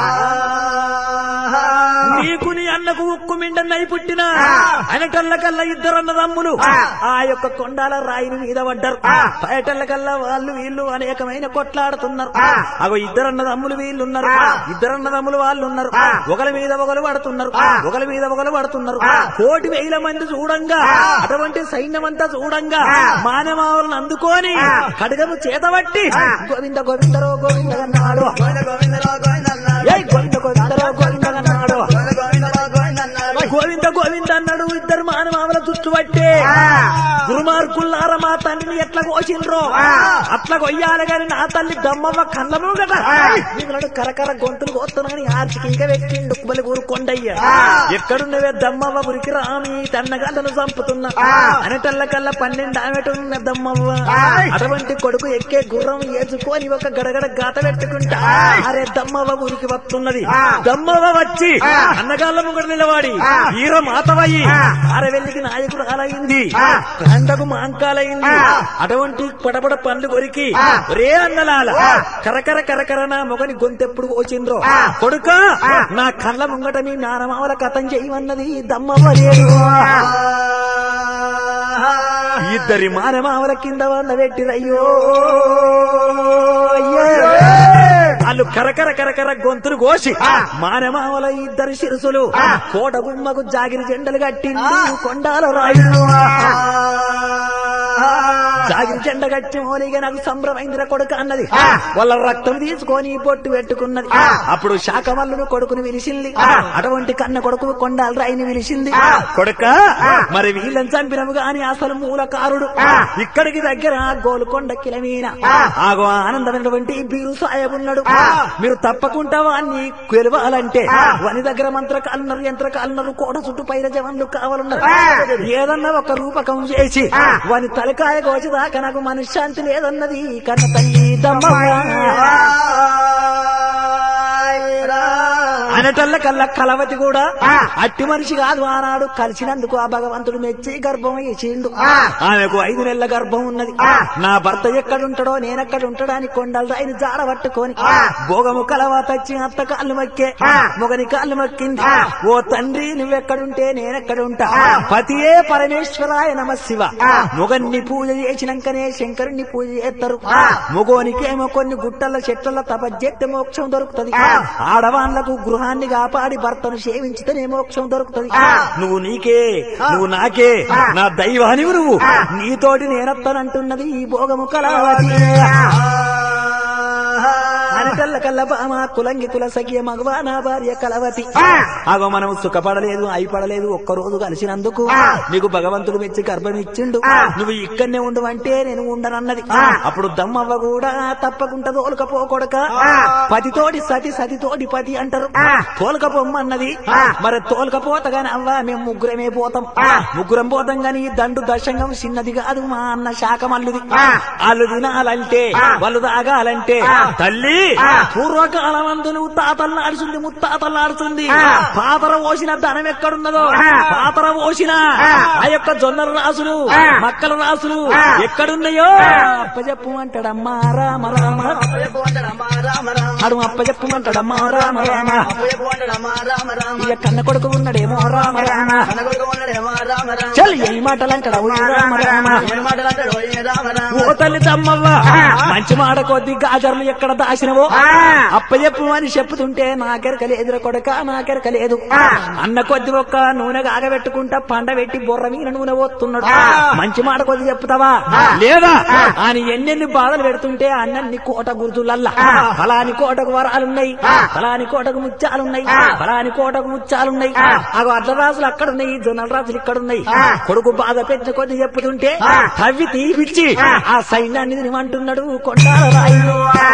నీకు నీ అన్నకు ఉక్కు మిండన్నై పుట్టిన అనటల్ల కల్లా ఇద్దరు అన్నదమ్ములు ఆ యొక్క కొండాల రాయిని మీద పడ్డారు బయటల్ల కల్లా వాళ్ళు వీళ్ళు అనేకమైన కొట్లాడుతున్నారు అగో ఇద్దరు అన్నదమ్ములు వీళ్ళు ఉన్నారు ఇద్దరు అన్నదమ్ములు వాళ్ళు ఉన్నారు ఒకరి మీద ఒకరు పడుతున్నారు ఒకరి మీద ఒకరు పడుతున్నారు కోటి వేల మంది చూడంగా అటువంటి సైన్యమంతా చూడంగా మానవాళ్ళని అందుకొని కడగము చేతబట్టి గోవింద గోవిందరో గోవింద అన్నాడు గోవింద గోవిందరా గోవిందన్నాడు ఏయ్ గోవింద గోవిందరో గోవింద అన్నాడు గోవింద గోవిందరా గోవిందన్నాడు గోవింద గోవింద అన్నాడు ఇద్దరు మానవాళ్ళ చుట్టుపట్టే దుర్మార్గుల్లార మా తండ్రిని ఎట్లా కోసిండ్రో అట్లా కొయ్యాలి గాని నా తల్లి దమ్మమ్మ కళ్ళము కదా మిమ్మల్ని కరకర గొంతులు కోస్తున్నాని ఆర్చికి ఇంకా పెట్టిండు కుబలి ఊరుకొండయ్య ఎక్కడున్నవే దమ్మవ్వ ఉరికి రామి తన్నగంటను చంపుతున్నా అనటల్ల కల్లా పన్నెండు ఆమెటున్న దమ్మవ్వ అటువంటి కొడుకు ఎక్కే గుర్రం ఏచుకొని ఒక గడగడ గాత పెట్టుకుంటా అరే దమ్మవ్వ ఊరికి వస్తున్నది దమ్మవ్వ వచ్చి అన్నగాళ్ళ ముంగడు నిలవాడి ఈర మాతవయ్యి అరవెల్లికి నాయకుడు అలయింది కండకు మాంకాలయింది అటువంటి పడబడ పండ్లు కొరికి రే అన్నలాల కరకర కరకర నా మొగని గొంతెప్పుడు కోచిండ్రో కొడుక నా కళ్ళ ముంగట నీ నానమావల కథం చేయమన్నది దమ్మవ్వ లేదు ఇద్దరి మానమావల కింద వాళ్ళ పెట్టిరయ్యో అయ్యో. వాళ్ళు కరకర కరకర గొంతులు కోసి మానమావల ఇద్దరు శిరసులు కోట గుమ్మకు జాగిరి జెండలు కట్టిండు కొండాల రాయుడు జాగిరి జెండ కట్టి మోనిగా నాకు సంభ్రమైందిర కొడుకు అన్నది వాళ్ళ రక్తం తీసుకొని పొట్టు పెట్టుకున్నది అప్పుడు శాఖమల్లును కొడుకుని విలిసింది అటువంటి కన్న కొడుకు కొండాల రాయిని విలిసింది కొడుక మరి వీళ్ళని చంపినము గాని అసలు మూలకారుడు ఇక్కడికి దగ్గర గోల్కొండ కిలమీన ఆగో ఆనందమైనటువంటి బీరు సాయబున్నాడు మీరు తప్పకుండా వాన్ని గెలవాలంటే వాని దగ్గర మంత్రకాలున్నారు యంత్రకాలున్నారు కోట చుట్టూ పైన జవాన్లు కావాలన్నారు ఏదన్నా ఒక రూపకం చేసి వాని తలకాయ కోసి రాక నాకు మనశ్శాంతి లేదన్నది కన్న తల్లి దమ్మవ్వ అనటల్ల కల్లా కలవతి కూడా అట్టి మనిషి కాదు ఆనాడు కలిసినందుకు ఆ భగవంతుడు మెచ్చి గర్భం వేసిండు ఆమెకు ఐదు నెలల గర్భం ఉన్నది నా భర్త ఎక్కడుంటాడో నేనెక్కడ ఉంటాడని కొండలు రాయిని జాడ పట్టుకొని భోగము కలవతచ్చి అత్త కాళ్ళు మక్కే మొగని కాళ్ళు మక్కింది ఓ తండ్రి నువ్వెక్కడుంటే నేనెక్కడుంటా పతియే పరమేశ్వరాయ నమ శివ మొగన్ని పూజ చేసినాకనే శంకరుణ్ణి పూజ చేస్తారు మొగోనికేమో కొన్ని గుట్టల చెట్ల తపజ్జెత్తే మోక్షం దొరుకుతది ఆడవాళ్లకు గృహాన్ని కాపాడి భర్తను సేవించితేనే మోక్షం దొరుకుతది నువ్వు నీకే నువ్వు నాకే నా దైవానివి నువ్వు నీతోటి నేనత్తనంటున్నది ఈ భోగము కలవతి అనకల్ల కల్ల బామ కులంగి కుల సఖియ మగవా నా భార్య కలవతి అగో మనం సుఖపడలేదు అయిపడలేదు ఒక్క రోజు కలిసినందుకు నీకు భగవంతుడు మెచ్చి గర్భం ఇచ్చిండు నువ్వు ఇక్కడనే ఉండు అంటే నేను ఉండనన్నది అప్పుడు దమ్మవ్వ కూడా తప్పకుండా తోలుకపోకొడక పతితోటి సతి సతితోటి పతి అంటారు తోలుకపోమ్మన్నది మరి తోలుకపోతగాని అవ్వ మేము ముగ్గురమే పోతాం ముగ్గురం పోతాం గాని ఈ దండు దశంగం చిన్నది కాదు మా అన్న శాఖ మల్లుది వాళ్ళు తినాలంటే వాళ్ళు తాగాలంటే తల్లి పూర్వకాలం అందు నువ్వు తాతల్లాడుతుంది ముత్తాతల్లాడుతుంది పాతర పోసిన ధనం ఎక్కడున్నదో పాతర పోసిన ఆ యొక్క జొన్నల రాసులు మక్కల రాసులు ఎక్కడున్నాయో అప్పచెప్పు అంటాడమ్మా రామ రామ అడు అప్పచెప్పమంటాడమ్మా రామ రామ ఇక కన్న కొడుకు ఉన్నాడేమో రామ రామ చల్ ఏ మాటలు అంటాడు రామ రామ ఓ తల్లి తమ్మవ్వ మంచి మాట కొద్ది గాజర్లు ఎక్కడ దాచినవో అప్పచెప్పు అని చెప్పుతుంటే నాకెరక లేదుర కొడక నాకెరక లేదు అన్న కొద్ది ఒక్క నూనె కాగబెట్టుకుంటా పండ పెట్టి బుర్ర మీద నూనె పోతున్నాడు మంచి మాట కొద్ది చెప్తావా లేదా అని ఎన్నెన్ని బాధలు పెడుతుంటే అన్నన్ని కోట గుర్తులల్లా ఫలాని కోటకు వరాలున్నాయి ఫలాని కోటకు ముత్యాలున్నాయి ఫలాని కోటకు ముత్యాలున్నాయి అగో అడ్ల రాసులు అక్కడ ఉన్నాయి జొన్నల రాసులు ఇక్కడ ఉన్నాయి కొడుకు బాధ పెంచ కొద్ది చెప్పుతుంటే తవ్వి తీపిచ్చి ఆ సైన్యాన్ని తినమంటున్నాడు కొండాల రాయుడు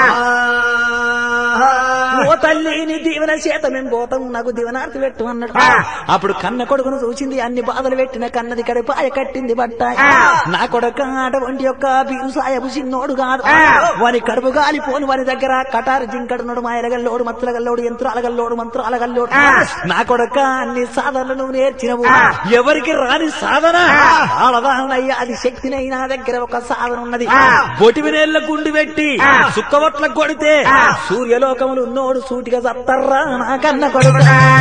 ఓ తల్లి నీ దీవెన చేత మేము పోతాం నాకు దీవనార్తి పెట్టు అన్నాడు అప్పుడు కన్న కొడుకును చూసింది అన్ని బాధలు పెట్టిన కన్నది కడిపాయ కట్టింది బట్ట నా కొడుక అటువంటి యొక్క బిరుసాయపు చిన్నోడు కాదు వాని కడుపు గాలిపోను వాని దగ్గర కటారు జింకడున్నాడు మాయలగల్లోడు మత్తులగల్లోడు యంత్రాలగల్లోడు మంత్రాలగల్లోడు నా కొడుక అన్ని సాధనలు నువ్వు నేర్చినవు ఎవరికి రాని సాధన ఆడదానయ్యా అది శక్తినై నా దగ్గర ఒక సాధన ఉన్నది బొటివినేళ్ల గుండు పెట్టి సుక్కవట్ల కొడితే సూర్యలోకములు ఉన్నోడు సూటిగా సత్తర్రా నా కన్న కొడుక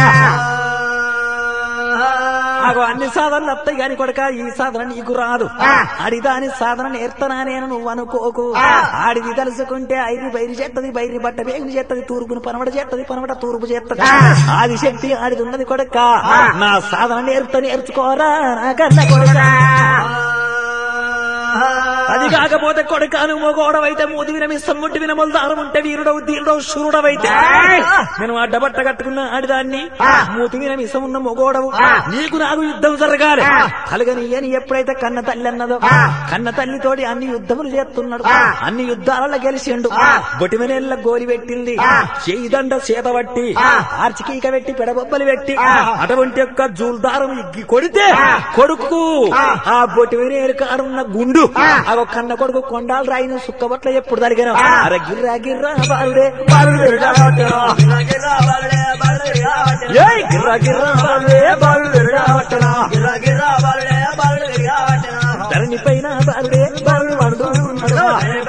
అగో అన్ని సాధనలు వస్తాయి కాని కొడక ఈ సాధన నీకు రాదు అడిదాని సాధన నేర్తనా నేను నువ్వు అనుకోకు ఆడిది తలుసుకుంటే ఐది బైరి చేత్తది బైరి బట్ట వేగుని చేత్తది తూర్పును పనవడ చేత్తది పనవడ తూర్పు చేత్తది ఆది శక్తి ఆడిది ఉన్నది కొడక నా సాధన నేర్పుతా నేర్చుకోరా నా కన్న కొడక అది కాకపోతే కొడుకాను మొగోడవైతే మూది వినమిస్తాం ముట్టి వినములు దారం ఉంటే వీరుడవు ధీరుడవు శూరుడవైతే నేను అడ్డబట్ట కట్టుకున్న ఆడిదాన్ని మూతి వినమిసం ఉన్న మొగోడవు నీకు నాకు యుద్ధం జరగాలి కలగని అని ఎప్పుడైతే కన్న తల్లి అన్నదో కన్న తల్లితోటి అన్ని యుద్ధములు చేస్తున్నాడు అన్ని యుద్ధాలలో గెలిచిండు బొటిమనేళ్ళ గోలి పెట్టింది చేయి దండ చేత పట్టి ఆర్చికీక పెట్టి పెడబొబ్బలు పెట్టి అటువంటి యొక్క జూల్దారం ఇగ్గి కొడితే కొడుకు ఆ బొటిమనేరు కాడున్న గుండు అగో కన్న కొడుకు కొండాలు రాయిన సుక్కబొట్ల ఎప్పుడు తలిగాను అరే గిర్రా గిర్రా బాలుడే బాలుడు తిరుగా పట్టరా. ఏయ్ గిర్రా గిర్రా బాలుడే బాలుడు తిరుగా పట్టరా. ధరణి పైన బాలుడే బాలుడు వండుకున్నాడు.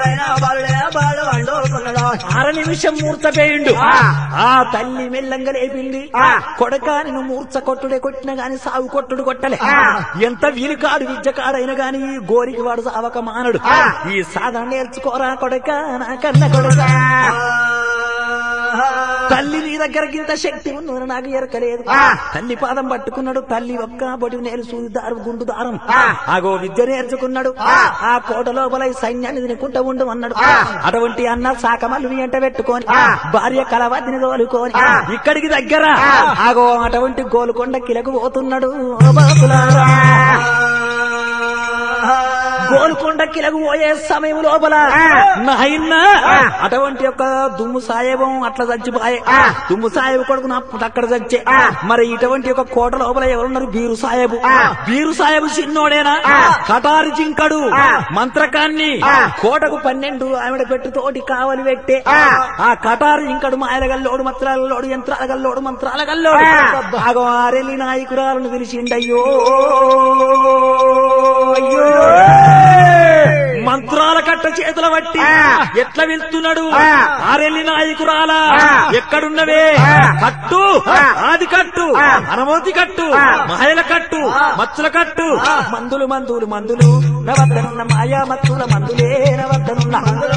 అర నిమిషం మూర్చపోయిండు ఆ తల్లి మెల్లంగా లేపింది కొడక నిన్ను మూర్చ కొట్టుడే కొట్టిన గాని సాగు కొట్టుడు కొట్టలే ఎంత వీలు కాడు విద్య కాడైన గాని ఈ గోరికి వాడు సావక మానడు ఈ సాధన నేర్చుకోరా కొడక నా కన్న కొడక తల్లి నీ దగ్గర ఇంత శక్తి ఉన్నదని నాకు ఎరకలేదు తల్లి పాదం పట్టుకున్నాడు తల్లి ఒక్క బొడి నేలు సూది దారు గుండు దారం ఆగో విద్య నేర్చుకున్నాడు ఆ కోట లోపల ఈ సైన్యాన్ని తినుకుంటూ ఉండు అన్నాడు అటువంటి అన్న సాకమల్లుని ఎంట పెట్టుకొని భార్య కలవతిని తోలుకొని ఇక్కడికి దగ్గర ఆగో అటువంటి గోలుకొండ కిలకు పోతున్నాడు ఓ బాపులారా. గోల్కొండ కిలకు పోయే సమయం లోపల నాయన్న అటువంటి యొక్క దుమ్ము సాయేబం అట్లా చచ్చిపోయే దుమ్ము సాయేబు కొడుకు నా అక్కడ చచ్చే మరి ఇటువంటి యొక్క కోట లోపల ఎవరున్నారు బీరు సాయేబు బీరు సాయేబు చిన్నోడేనా కటారి జింకడు మంత్రకాన్ని కోటకు పన్నెండు ఆవిడ పెట్టు తోటి కావలి పెట్టే ఆ కటారు ఇంకడు మాయలగల్లోడు మంత్రాలలోడు యంత్రాలగల్లోడు మంత్రాలగల్లోడు భాగవారెల్లి నాయకురాలను పిలిచిండయ్యో అయ్యో మంత్రాల కట్ట చేతుల బట్టి ఎట్లా వెళ్తున్నాడు ఆరెల్లి నాయకురాల ఎక్కడున్నవే కట్టు ఆది కట్టు అనమోతి కట్టు మాయల కట్టు మచ్చుల కట్టు మందులు మందులు మందులు నవద్దనున్న మాయా మత్తుల మందులే నవద్దనున్న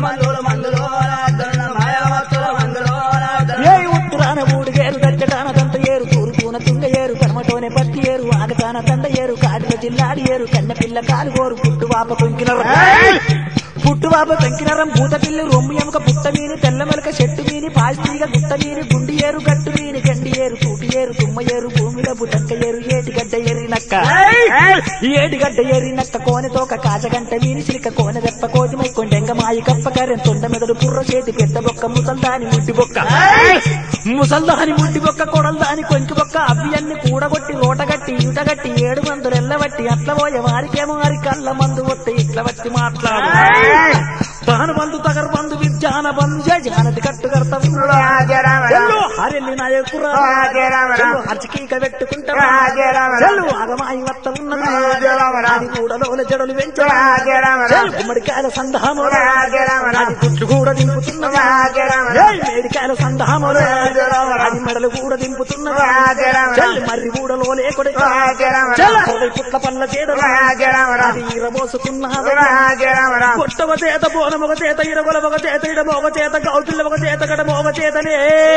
ఏ ఉత్తరాన ఊడిగేరు దచ్చటాన దంత ఏరు తూర్పున తుంగ ఏరు కర్మటోనే పత్తి ఏరు ఆగతాన తండ ఏరు కాటిల జిల్లాడి ఏరు కన్న పిల్ల కాలు గోరు పుట్టువాప కొంకినరం పుట్టువాప కొంకినరం భూత పిల్లి రొమ్ము ఎముక పుట్ట మీని తెల్ల మెలక చెట్టు మీని పాస్తీగ గుట్ట మీని గుండి ఏరు గట్టు మీని గండి ఏరు తూటి ఏరు తుమ్మ ఏరు భూమిలో బుటక్క ఏరు ఏటిగడ్డ ఏరి నక్క ఏటిగడ్డ ఏరి నక్క కోనె తోక కాజగంట మీని చిలిక కోనె దెప్ప కోతిమై కొండెంగ మాయి కప్ప కరెం తొండ మెదడు పుర్ర చేతి పెద్ద బొక్క ముసల్దాని ముడ్డి బొక్క ముసల్దాని ముడ్డి బొక్క కొడల్దాని కొంకి బొక్క అవి అన్ని కూడగొట్టి రోటగట్టి ఈటగట్టి ఏడు మందులు ఎల్లబట్టి అట్ల పోయే వారికేమో వారి కళ్ళ మందు వస్తే ఇట్ల వచ్చి మాట్లాడు తాను బంధు తగరు బంధు విజ్ఞాన బంధు జానది కట్టు కర్తం హరెల్లి నాయకురా హర్చికీక పెట్టుకుంటా చెల్లు అగమాయి వత్త ఉన్నది అది కూడలోన జడలు పెంచారు గుమ్మడికాయల సంధాములు అది గుడ్లు కూడా దింపుతున్నది ఏయ్ మేడికాయల సంధాములు అది మెడలు కూడా దింపుతున్నది చెల్లి మర్రి కూడలో లేకుడే చెల్ల పుట్ల పళ్ళ చేయడం అది ఈరబోసుకున్నది కొట్టవ చేత బోనం ఒక చేత ఇరగొల ఒక చేత ఇడమ ఒక చేత గౌపిల్ల ఒక చేత గడమ ఒక చేతనే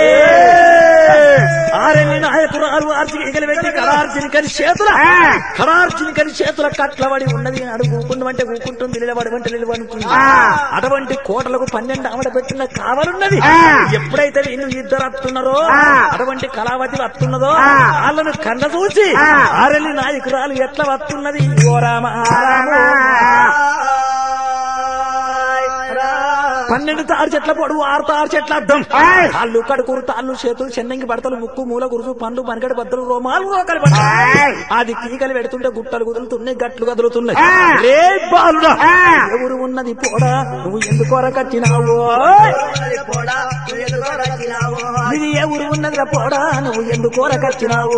ఆరెల్లి నాయకురాలు ఆర్చికలు పెట్టి కడార్చిని కని చేతుల కడార్చిని కని చేతుల కట్లబడి ఉన్నది అడు కూకుండమంటే కూకుంటుంది నిలబడి అంటే నిలబడుతుంది అటువంటి కోటలకు పన్నెండు ఆవిడ పెట్టిన కావాలన్నది ఎప్పుడైతే వీళ్ళు ఇద్దరు వస్తున్నారో అటువంటి కళావతి వస్తున్నదో వాళ్ళను కన్న చూసి ఆరెల్లి నాయకురాలు ఎట్లా వస్తున్నది ఓ రామ పన్నెండు తాడు చెట్ల పొడవు ఆరు తాడు చెట్ల అద్దం కాళ్ళు కడుకురు తాళ్ళు చేతులు చెన్నంగి పడతలు ముక్కు మూల గురుసు పండ్లు పనగడి బద్దలు రోమాలు రోకలు పడ్డాయి. అది కీకలు పెడుతుంటే గుట్టలు కుదులుతున్నాయి గట్లు కదులుతున్నాయి రే బాలుడా ఎవరు ఉన్నది పోడా నువ్వు ఎందుకు కట్టినావు ఇది ఎవరు ఉన్నదిరా పోడా నువ్వు ఎందుకు కట్టినావు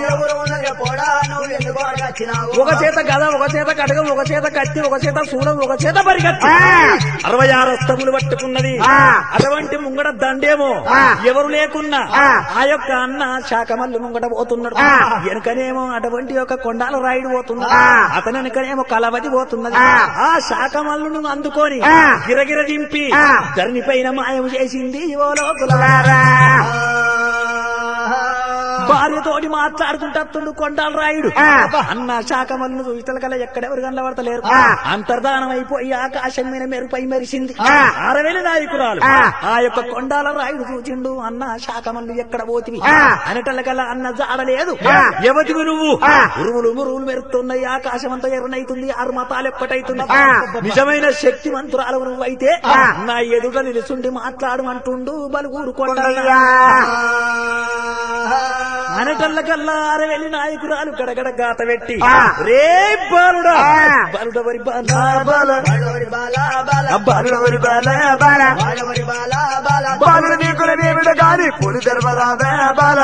ఒక చేత గద ఒక చేత కడగం ఒక చేత కత్తి ఒక చేత సూడం ఒక చేత పరిగెత్తి అరవై ఆరు అస్తములు పట్టుకున్నది అటువంటి ముంగడ దండేమో ఎవరు లేకున్నా ఆ యొక్క అన్న శాఖమల్లి ముంగట పోతున్నాడు వెనుకనేమో అటువంటి యొక్క కొండాల రాయుడు పోతున్నాడు అతని వెనుకనేమో కలవది పోతున్నది ఆ శాఖమల్లును అందుకొని గిరగిర దింపి ధరణి పైన మాయం చేసింది ఓ లోపల భార్యతోటి మాట్లాడుకుంటుండు కొండాల రాయుడు అన్న శాఖమల్ని చూసిన కల్లా ఎక్కడెవరు కనబడతలేరు అంతర్ధానం అయిపోయి ఆకాశం మీద మెరుపై మెరిసింది అరవేల నాయకురాలు ఆ యొక్క కొండాల రాయుడు చూచిండు అన్న శాఖమల్లు ఎక్కడ పోతివి అనటల కల్లా అన్న జాడలేదు ఎవతివి నువ్వు ఉరుములు మురువులు మెరుతున్నాయి ఆకాశం అంతా ఎర్రనైతుంది ఆరు మతాలు ఎప్పటైతుంది నిజమైన శక్తి మంత్రాలు నువ్వైతే నా ఎదుట నిలుచుండి మాట్లాడమంటుండు బలుగురు కొండయ్యా అనటల్లకల్లా అరవెల్లి నాయకురాలు గడగడ గాత పెట్టి రే బాలుడా బాలుడ వరి బాల బాల బాలుడ వరి బాల బాల బాలుడు నీకుల దేవుడు గాని పూరి తెలపరాదే బాల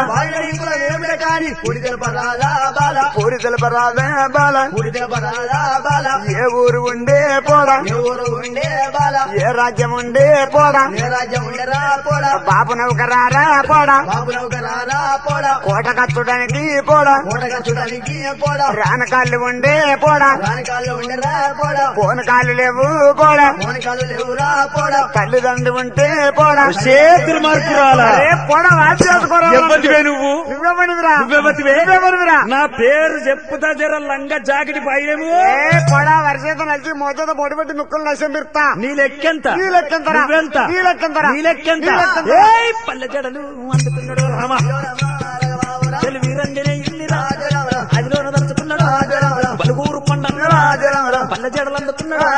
పూరి తెలపరాదే బాల ఏ ఊరు ఉండే పోడా ఏ రాజ్యం ఉండే పోడా బాబు నౌకరారా పోడా కోట కట్టడానికి పోడా రానకాళ్ళు ఉండే పోడా పోనకాళ్ళు లేవు పోడా తల్లిదండ్రులు ఉంటే పోడా చేతులు మార్కురాలా అరే పోడా వాచి చేసుకోరా ఎవరివే నువ్వు నువ్వెవడివిరా నువ్వెవతివే? నువ్వెవడివిరా నా పేరు చెప్పుతా జర లంగా జాకెట్ పైడము ఏ పొడా వరిసేత నలిసి మోచేత పొడిపెట్టి ముక్కులు నష్టం పెడతా నీ లెక్కెంత నీ లెక్కెంతరా? నువ్వెంత నీ లెక్కెంతరా? నీ లెక్కెంత నీ లెక్కెంత? ఏయ్ పల్లె జడలు అందుకున్నాడు రామ తెలివి రంజనే ఇల్లిరా అదిలో దలుచుకున్నాడు బలుగూరు కొండ పల్లె జడలు అందుకున్నాడు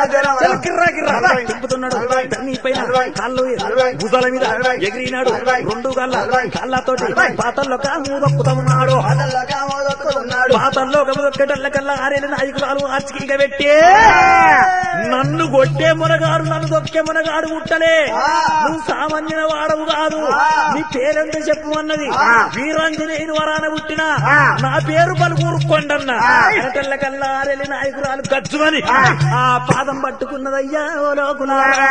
గిర్రా గిర్రా తిప్పుతున్నాడు తన్ని పైన కాళ్ళు భుజాల మీద ఎగిరినాడు రెండు గల్ల కాళ్ళతోటి పాతల్లో కాము దొక్కుతున్నాడు పాతల్లో దొక్కటల్ల కల్లా ఆరేళ్ళ నాయకురాలు ఆర్చికిగా పెట్టే నన్ను కొట్టే మునగాడు నన్ను దొక్కే మునగాడు ముట్టలే నువ్వు సామాన్య వాడవు కాదు నీ పేరెంత చెప్పమన్నది వీరాంజనేయుని వరాన పుట్టిన నా పేరు పలుకూరు కొండన్న అనటల్ల కల్లా ఆరేళ్ళ నాయకురాలు గచ్చుమని ఆ పాదం పట్టుకున్నదయ్యా ఓ లోకులారా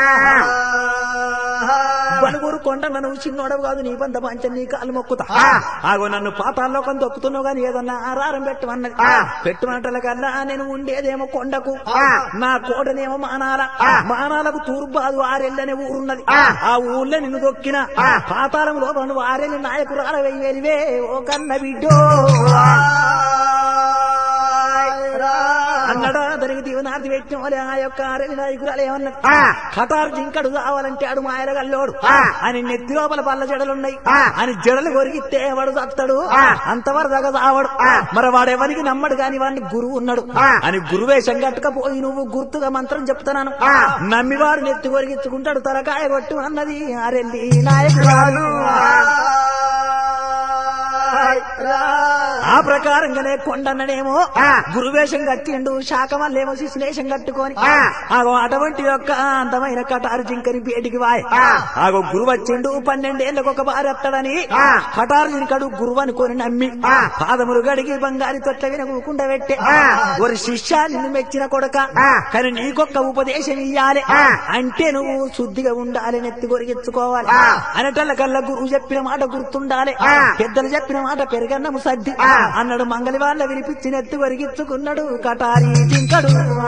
పలుగురు కొండ నువ్వు చిన్నోడవు కాదు నీ బంద పంచ నీ కాలు మొక్కుతా ఆగో నన్ను పాతాల్లో కొంత దొక్కుతున్నావు గాని ఏదన్నా ఆరారం పెట్టమన్నది పెట్టమంటల కల్లా నేను ఉండేదేమో కొండకు నా కోటనేమో మానాల మానాలకు తూర్బాదు ఆరెళ్ళనే ఊరున్నది ఆ ఊర్లో నిన్ను దొక్కిన పాతాళంలో నువ్వు ఆరెళ్ళి నాయకురాల వెయ్యి వెలివే ఓ కన్న బిడ్డో అన్నడా దానికి దీవనార్థి పెట్టిన వాళ్ళే ఆ యొక్క ఆరెళ్ళి నాయకురాలు ఏమన్నది కటారు జింకడు కావాలంటే ఆడు మాయల గల్లోడు అని నెత్తి లోపల పళ్ళ జడలున్నాయి అని జడలు కొరిగితే వాడు చస్తాడు అంతవరకు దాకా చావడు మరి వాడెవరికి నమ్మడు కాని వాడిని గురువు ఉన్నాడు అని గురువేషం కట్టుకపోయి నువ్వు గుర్తుగా మంత్రం చెప్తున్నాను నమ్మివాడు నెత్తి కొరిగించుకుంటాడు తలకాయ కొట్టు అన్నది ఆరెల్లి నాయకురాలు ఆ ప్రకారంగానే కొండన్ననేమో గురువేషం కట్టిండు శాఖమల్లేమో శిశునేషం కట్టుకొని ఆగో అటువంటి యొక్క అందమైన కటారు జింకని పేటికి వాయ్ ఆగో గురువు వచ్చిండు పన్నెండేళ్ళకు ఒక బారి వస్తాడని కటారు జింకడు గురువు అనుకొని నమ్మి పాదములు గడిగి బంగారి తొట్ల వినకుండా పెట్టే ఒక శిష్య నిన్ను మెచ్చిన కొడక కానీ నీకొక్క ఉపదేశం ఇయ్యాలి అంటే నువ్వు శుద్ధిగా ఉండాలి నెత్తి కొరిగించుకోవాలి అనటల్ల కల్లా గురువు చెప్పిన మాట గుర్తుండాలి పెద్దలు చెప్పిన మాట పెరగన్నము సర్ది అన్నాడు మంగళి వాళ్ళ వినిపించి నెత్తి కొరిగించుకున్నాడు కటారి జింకడు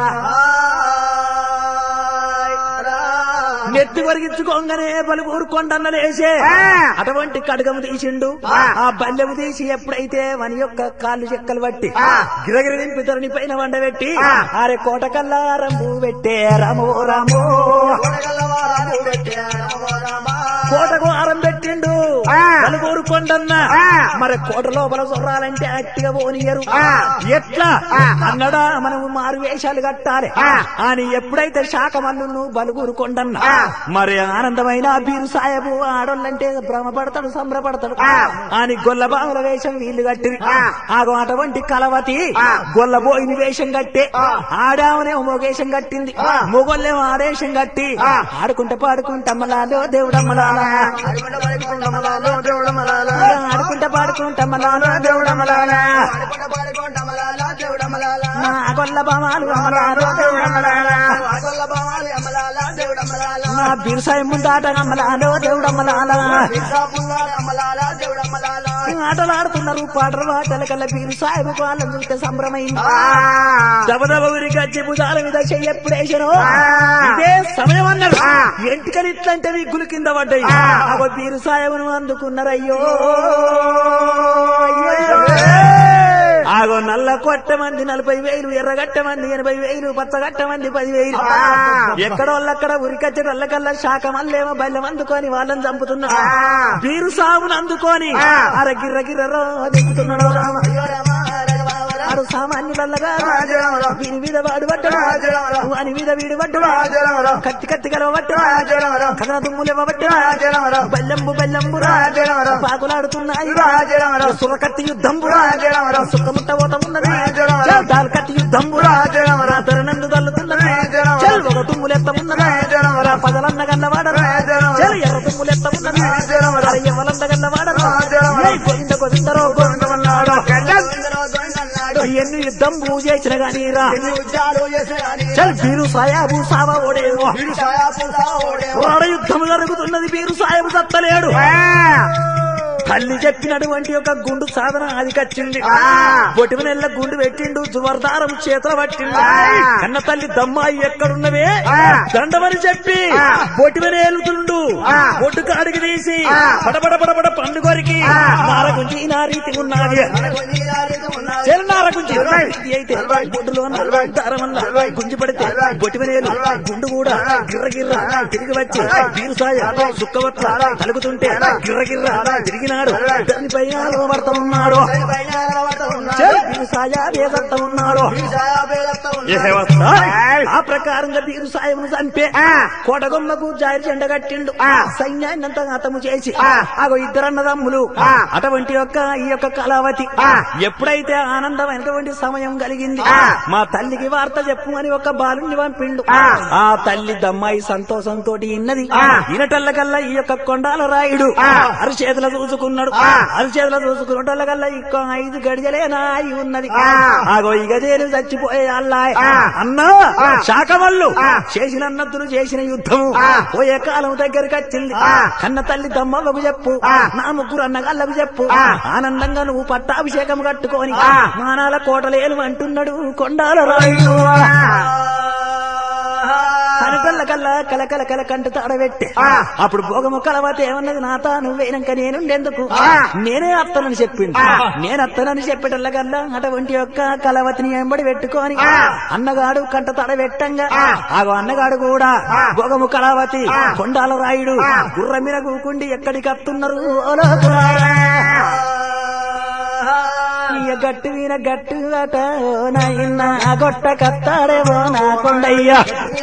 నెత్తి కొరిగించుకోగానే పలువురు కొండన్న లేచే అటువంటి కడగము తీసిండు ఆ బల్లెము తీసి ఎప్పుడైతే మన యొక్క కాళ్ళు చెక్కలు బట్టి గిరగిరి దింపి ధరణి పైన వండబెట్టి ఆరే కోట కల్లా రంబు పెట్టే రామో రామో కోటకు ఆరం పెట్టిండు పలువురు కొండన్న మరి కోట లోపల సొర్రాలంటే అట్టిగా పోనీయరు ఎట్లా అన్నడా మనము మారు వేషాలు కట్టాలి అని ఎప్పుడైతే శాఖమల్లు బలుగురు కొండన్న మరి ఆనందమైన బీరు సాయబు ఆడోళ్ళంటే భ్రమపడతాడు సంబరపడతాడు అని గొల్లబాముల వేషం వీళ్ళు కట్టిరి ఆగో అటువంటి కలవతి గొల్లబోయిని వేషం కట్టే ఆడామనే మొగేషం కట్టింది మొగోళ్ళేమో ఆడేషం కట్టి ఆడుకుంటే పాడుకుంటే అమ్మలాలో దేవుడమ్మలాలా ఆడుకుంటే పాడుకుంటే అమ్మలాలో దేవుడమ్మలాలా నా గొల్ల బామాలు అమ్మలాలో దేవుడమ్మలాలా నా బిరుసాయి ముందాట అమ్మలాలో దేవుడమ్మలాలా ఆటలాడుతున్నారు పాటలు పాటల కల్లా బీరు సాయిబు వాళ్ళని చూస్తే సంభ్రమైంది దబదబ ఉరికి వచ్చి భుజాల మీద చెయ్యి ఎప్పుడేసాను ఇదే సమయం అన్నాడు ఎంటికలు ఇట్లంటే విగ్గులు కింద పడ్డాయి అగో బీరు సాయబును అందుకున్నారయ్యో ఆగో నల్ల కొట్ట మంది నలభై వేలు ఎర్రగట్ట మంది ఎనభై వేలు పచ్చగట్ట మంది పది వేలు ఎక్కడోళ్ళక్కడ ఉరికచ్చే నల్లకల్లా శాఖ మళ్ళేమో బల్లెం అందుకొని వాళ్ళని చంపుతున్నారు బీరు సాగును అందుకొని అర గిర్ర గిర్రో దిగుతున్నాడు రామ ఆడు సామాన్యుడల్లగా వీని మీద వాడు పడ్డాడు వాని మీద వీడు పడ్డాడు కత్తి కత్తి గలవ పట్టాడు కథన దుమ్ములేవ పట్టాడు బల్లెంబు బల్లెంబు పాకులాడుతున్నాయి సురకత్తి యుద్ధంబు సుఖముట్ట పోత ఉన్నది చల్ దాల్ కత్తి యుద్ధంబు తరునందు దల్లుతున్నది చల్ ఒక తుమ్ములెత్త ఉన్నది పదలన్న గన్న వాడరు చల్ ఎర్ర తుమ్ములెత్త ఉన్నది అరే ఎవలన్న గన్న వాడరు ఏయ్ గోవింద గోవిందరో గోవిందమన్నాడు ఎన్ని యుద్ధం పూజ చేసిన గానీ రా చల్ బీరు సాయాబు సావా ఓడేమో వాడ యుద్ధం జరుగుతున్నది బీరు సాయబు సత్తలేడు తల్లి చెప్పినటువంటి ఒక గుండు సాధన అది కచ్చింది బొటిమ నెల్ల గుండు పెట్టిండు జువర్దారం చేతుల పట్టిండు కన్న తల్లి దమ్మాయి ఎక్కడున్నవే దండమని చెప్పి బొటిమ నేలుతుండు బొట్టు కాడికి తీసి పడబడ పడబడ పండు కొరికి నార గుంజి నా రీతి ఉన్నది చెల్నార గుంజి ఇది అయితే బొడ్డులో దారం వల్ల గుంజి పడితే బొటిమ నేలు గుండు కూడా గిర్ర గిర్ర తిరిగి వచ్చి బీరు సాయ సుక్కవట్ల కలుగుతుంటే గిర్ర గిర్ర తిరిగిన ఎక్కినాడు దాని పైన పడతా ఉన్నాడు బీరు సాయ వేదత్త ఉన్నాడు ఏ వ్యవస్థ? ఆ ప్రకారంగా బీరు సాయమును చంపే కోటగొమ్మకు జారి చెండ కట్టిండు సైన్యాన్ని అంతా హతము చేసి ఆగో ఇద్దరు అన్నదమ్ములు అటువంటి యొక్క ఈ యొక్క కళావతి ఎప్పుడైతే ఆనందమైనటువంటి సమయం కలిగింది మా తల్లికి వార్త చెప్పు అని ఒక బాలుని పంపిండు ఆ తల్లి దమ్మాయి సంతోషంతో ఇన్నది ఇనటల్లకల్లా ఈ యొక్క కొండాల రాయుడు అరిచేతుల చూసుకున్నాడు అరిచేతుల చూసుకున్నటల్లకల్లా ఇక ఐదు గడియలేనా అయి ఉన్నది ఆగో ఈ గదేలు చచ్చిపోయే అల్లాయ్ అన్నా శాకమల్లు చేసిన అన్నద్దులు చేసిన యుద్ధము పోయే కాలం దగ్గరికి వచ్చింది కన్న తల్లి దమ్మవ్వకు చెప్పు నా ముగ్గురు అన్నగాళ్ళకు చెప్పు ఆనందంగా నువ్వు పట్టాభిషేకం కట్టుకొని మానాల కోటలేలు అంటున్నాడు కొండాల రాయుడు కనకల్ల కల్లా కలకల కల కంట తాడబెట్టి అప్పుడు భోగము కలవత ఏమన్నది నా తాను వేయనంక నేనుండేందుకు నేనే అత్తనని చెప్పిండు నేను అత్తనని చెప్పేటల్లకల్లా అటువంటి యొక్క కలవతిని ఎంబడి పెట్టుకొని అన్నగాడు కంట తడబెట్టంగా ఆగో అన్నగాడు కూడా భోగము కళావతి కొండాల రాయుడు గుర్ర మీద కూకుండి ఎక్కడికి అత్తున్నారు ఓ లోకులారా. ఇయ గట్టు వీన గట్టు అట ఓ నాయన గొట్ట కత్తాడేమో నా కొండయ్య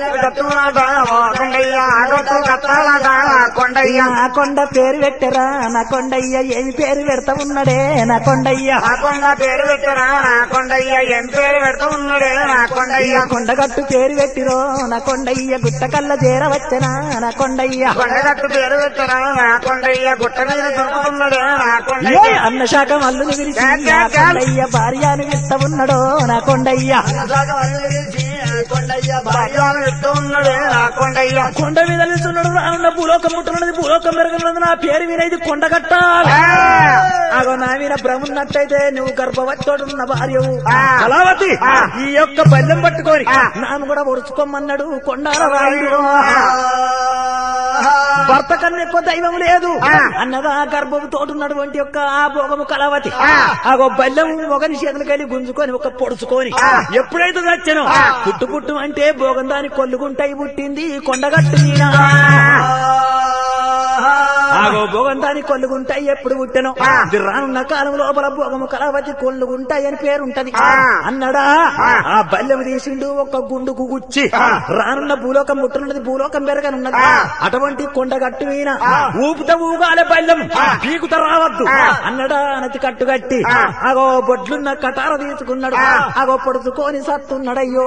కొండయ్య నా కొండ పేరు పెట్టరా నా కొండయ్య ఏమి పేరు పెడతా ఉన్నాడే నా కొండయ్య నా కొండ పేరు పెట్టరా నా కొండయ్య ఏం పేరు పెడతా ఉన్నాడే నా కొండయ్య ఇయ కొండగట్టు పేరు పెట్టిరో నా కొండయ్య గుట్ట కల్ల చేరవచ్చనా నా కొండయ్య కొండగట్టు పేరు పెట్టరా నా కొండయ్య గుట్ట మీద దొరుకుతున్నాడే నా ఏ కొండయ్య అన్న శాఖ మల్లుని విరిచి నా కొండయ్య భార్యను ఇస్తా ఉన్నాడో నా కొండయ్య కొండయ్య భార్యను ఎత్తు ఉన్నాడే నా కొండయ్య కొండ మీద నిల్చున్నాడు రానున్న భూలోకం ముట్టున్నది భూలోకం పెరుగుతున్నది నా పేరు వినేది కొండగట్ట అగో నా మీద భ్రమున్నట్టయితే నువ్వు గర్భవతితోడున్న భార్యవు కళావతి ఈ యొక్క బల్యం పట్టుకొని నాను కూడా ఒడుచుకోమన్నాడు కొండాల రాయుడు భర్త కన్నా ఎక్కువ దైవం లేదు అన్నదా గర్భము తోడున్నటువంటి యొక్క ఆ భోగము కళావతి ఆగో బల్యం ఒకని చేతులకెళ్ళి గుంజుకొని ఒక పొడుచుకొని ఎప్పుడైతే చచ్చానో పుట్టు పుట్టు అంటే భోగం దాని కొల్లుగుంటాయి పుట్టింది కొండగట్టు మీద ఆగో భోగం దాని కొల్లుగుంటాయి ఎప్పుడు పుట్టెనో ఇది రానున్న కాలం లోపల భోగము కళావతి కొల్లుగుంటాయి అని పేరుంటది అన్నడా ఆ బల్యం తీసిండు ఒక గుండుకు గుచ్చి రానున్న భూలోకం ముట్టనున్నది భూలోకం పెరగనున్నది అటువంటి కొండగట్టు మీద ఊపుత ఊగాలే బల్యం పీకుత రావద్దు అన్నడా అనతి కట్టు కట్టి అగో బొడ్లున్న కటార తీసుకున్నాడు అగో పొడుచుకొని సత్తున్నాడయ్యో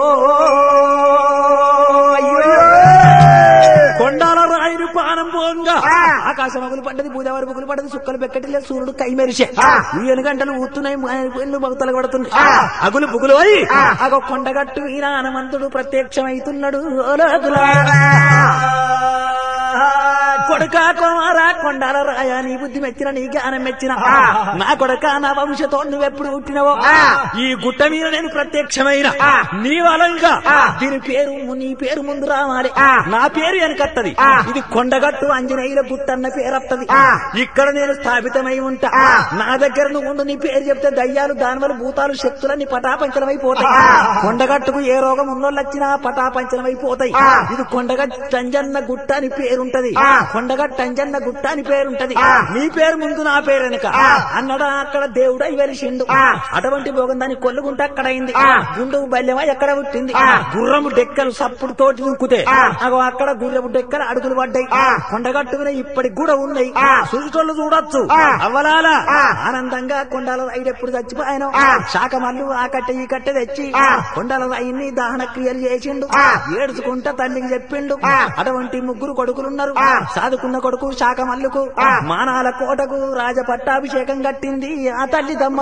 అయ్యో కొండాల రాయుడు పానం పోంగా ఆకాశం మగులు పడ్డది భూదేవారి బుగులు పడ్డది సుక్కలు పెక్కటిలే సూర్యుడు కై మెరిసే ఏను గంటలు ఊతున్నాయి ఎన్ను భక్తులు పడుతుంది అగులు బుగులు అయి అగో కొండగట్టు ఈయన హనుమంతుడు ప్రత్యక్షమైతున్నాడు ఓ లోకులారా. కొడుక కుమారా కొండాల రాయ నీ బుద్ధి మెచ్చిన నీ జ్ఞానం మెచ్చిన నా కొడుక నా వంశతో నువ్వెప్పుడు పుట్టినవో ఈ గుట్ట మీద నేను ప్రత్యక్షమైన నీ వలంగా దీని పేరు నీ పేరు ముందు రావాలి నా పేరు వెనకత్తది ఇది కొండగట్టు ఆంజనేయుల గుట్ట అన్న పేరు వత్తది ఇక్కడ నేను స్థాపితమై ఉంటా నా దగ్గర నువ్వు ఉండు నీ పేరు చెప్తే దయ్యాలు దానివల్ల భూతాలు శక్తులన్నీ పటాపంచలమైపోతాయి కొండగట్టుకు ఏ రోగం ఉన్నోళ్ళు వచ్చినా పటాపంచలమైపోతాయి ఇది కొండగట్టు అంజన్న గుట్ట అని పేరుంటది కొండగట్టు అంజన్న గుట్ట అని పేరుంటది నీ పేరు ముందు నా పేరు వెనక అన్నడా అక్కడ దేవుడై వెలిసిండు అటువంటి భోగం దాన్ని కొల్లుగుంట అక్కడ అయింది గుండు బల్యమై ఎక్కడ పుట్టింది గుర్రము డెక్కలు సప్పుడు తోటి దుంకుతే అగో అక్కడ గుర్రము డెక్కలు అడుగులు పడ్డాయి కొండగట్టు మీద ఇప్పటికి కూడా ఉన్నాయి చూసేటోళ్ళు చూడొచ్చు అవ్వలాల ఆనందంగా కొండల రైడు ఎప్పుడు చచ్చిపోయాను శాకమల్లు ఆ కట్టె ఈ కట్టె తెచ్చి కొండల రైన్ని దహన క్రియలు చేసిండు ఏడుచుకుంటా తల్లికి చెప్పిండు అటువంటి ముగ్గురు కొడుకులున్నారు సాదుకున్న కొడుకు శాకమల్లుకు మానాల కోటకు రాజ పట్టాభిషేకం కట్టింది ఆ తల్లి దమ్మ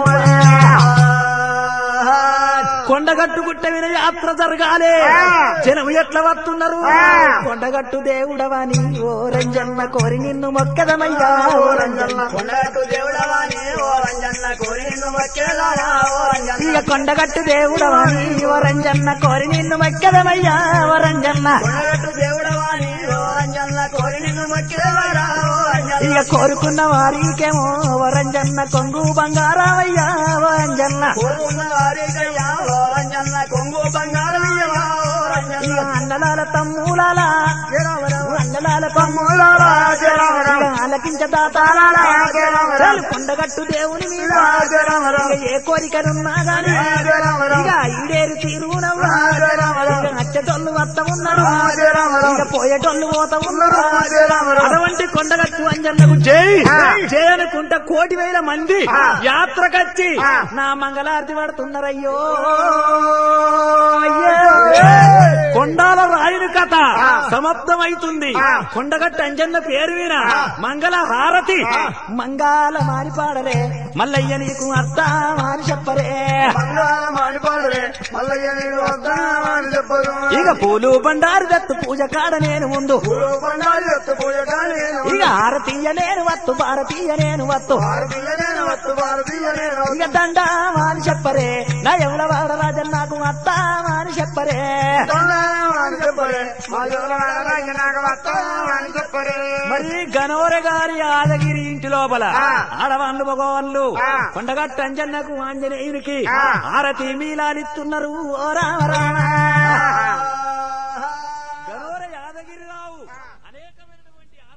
కొండగట్టు గుట్ట మీద యాత్ర జరగాలే జనం ఎట్లా వస్తున్నారు కొండగట్టు దేవుడవని ఓ రంజన్న కోరి నిన్ను మొక్కదమయ్యా ఓ రంజన్న కొండగట్టు దేవుడవాని ఓ రంజన్న కోరి నిన్ను మొక్కేదానా ఓ రంజన్న ఇక కొండగట్టు దేవుడవని ఓ రంజన్న కోరి నిన్ను మొక్కదమయ్యా ఓ రంజన్న కొండగట్టు దేవుడవాని ఓ రంజన్న కోరి నిన్ను మొక్కేదానా ఓ రంజన్న ఇక కోరుకున్న వారికేమో ఓ రంజన్న కొంగు బంగారావయ్యా ఓ రంజన్న కోరుకున్న వారికయ్యా ఓ రంజన్న కొంగు బంగారం ఇయ్యవా ఓ రంజన్న ఇక అన్న అన్నలాల తమ్ములాల అన్నలాల తమ్ములారా జయ రామ రామ. ఆలకించ దాతాలాల జయ రామ రామ. చాలు కొండగట్టు దేవుని మీద జయ రామ రామ. ఇక ఏ కోరికనున్నా గాని జయ రామ రామ. ఇక ఈడేరు తీరునవ్వా జయ రామ రామ. ఇక అచ్చటోళ్ళు వస్త ఉన్నారు జయ రామ రామ. ఇక పోయేటోళ్ళు పోత ఉన్నారు జయ రామ రామ. అటువంటి కొండగట్టు అంజన్నకు జై ఆ. జై అనుకుంటా కోటి వేల మంది యాత్రకచ్చి నా మంగళారతి పడుతున్నారయ్యో అయ్యో. కొండాల రాయుని కథ సమాప్తమైతుంది కొండగట్టు అంజన్న పేరు విన మంగళ హారతి మంగళ మారి పాడలే మల్లయ్య నీకు అత్తా మారి చెప్పరే మంగళం ఆడిపాడలే. మల్లయ్య నీకు వద్దామని చెప్పరు. ఇక పూలు బండారు దత్తు పూజ కాడ నేను ముందు పూలు పండాలు ఎత్తు పూజగా నేను. ఇక హారతీయ నేను వత్తు భారతీయ నేను వత్తు భారతీయ నేను వత్తు, భారతీయ నేను ఇక దండా మాని చెప్పరే నా ఎవల వాడ రాజన్ నాకు అత్తా మాని చెప్పరే వద్దామని చెప్పరే. మా జోలవాడ రాజు నాకు వద్దామని చెప్పరే. మరి గనోర గారి యాదగిరి ఇంటి లోపల ఆ. ఆడవాళ్ళు మగవాళ్ళు ఆ. కొండగట్ట అంజన్నకు ఆంజనేయునికి ఆ. హారతి మీలాలిస్తున్నారు ఓ రామ రామ గనోర యాదగిరి రాజు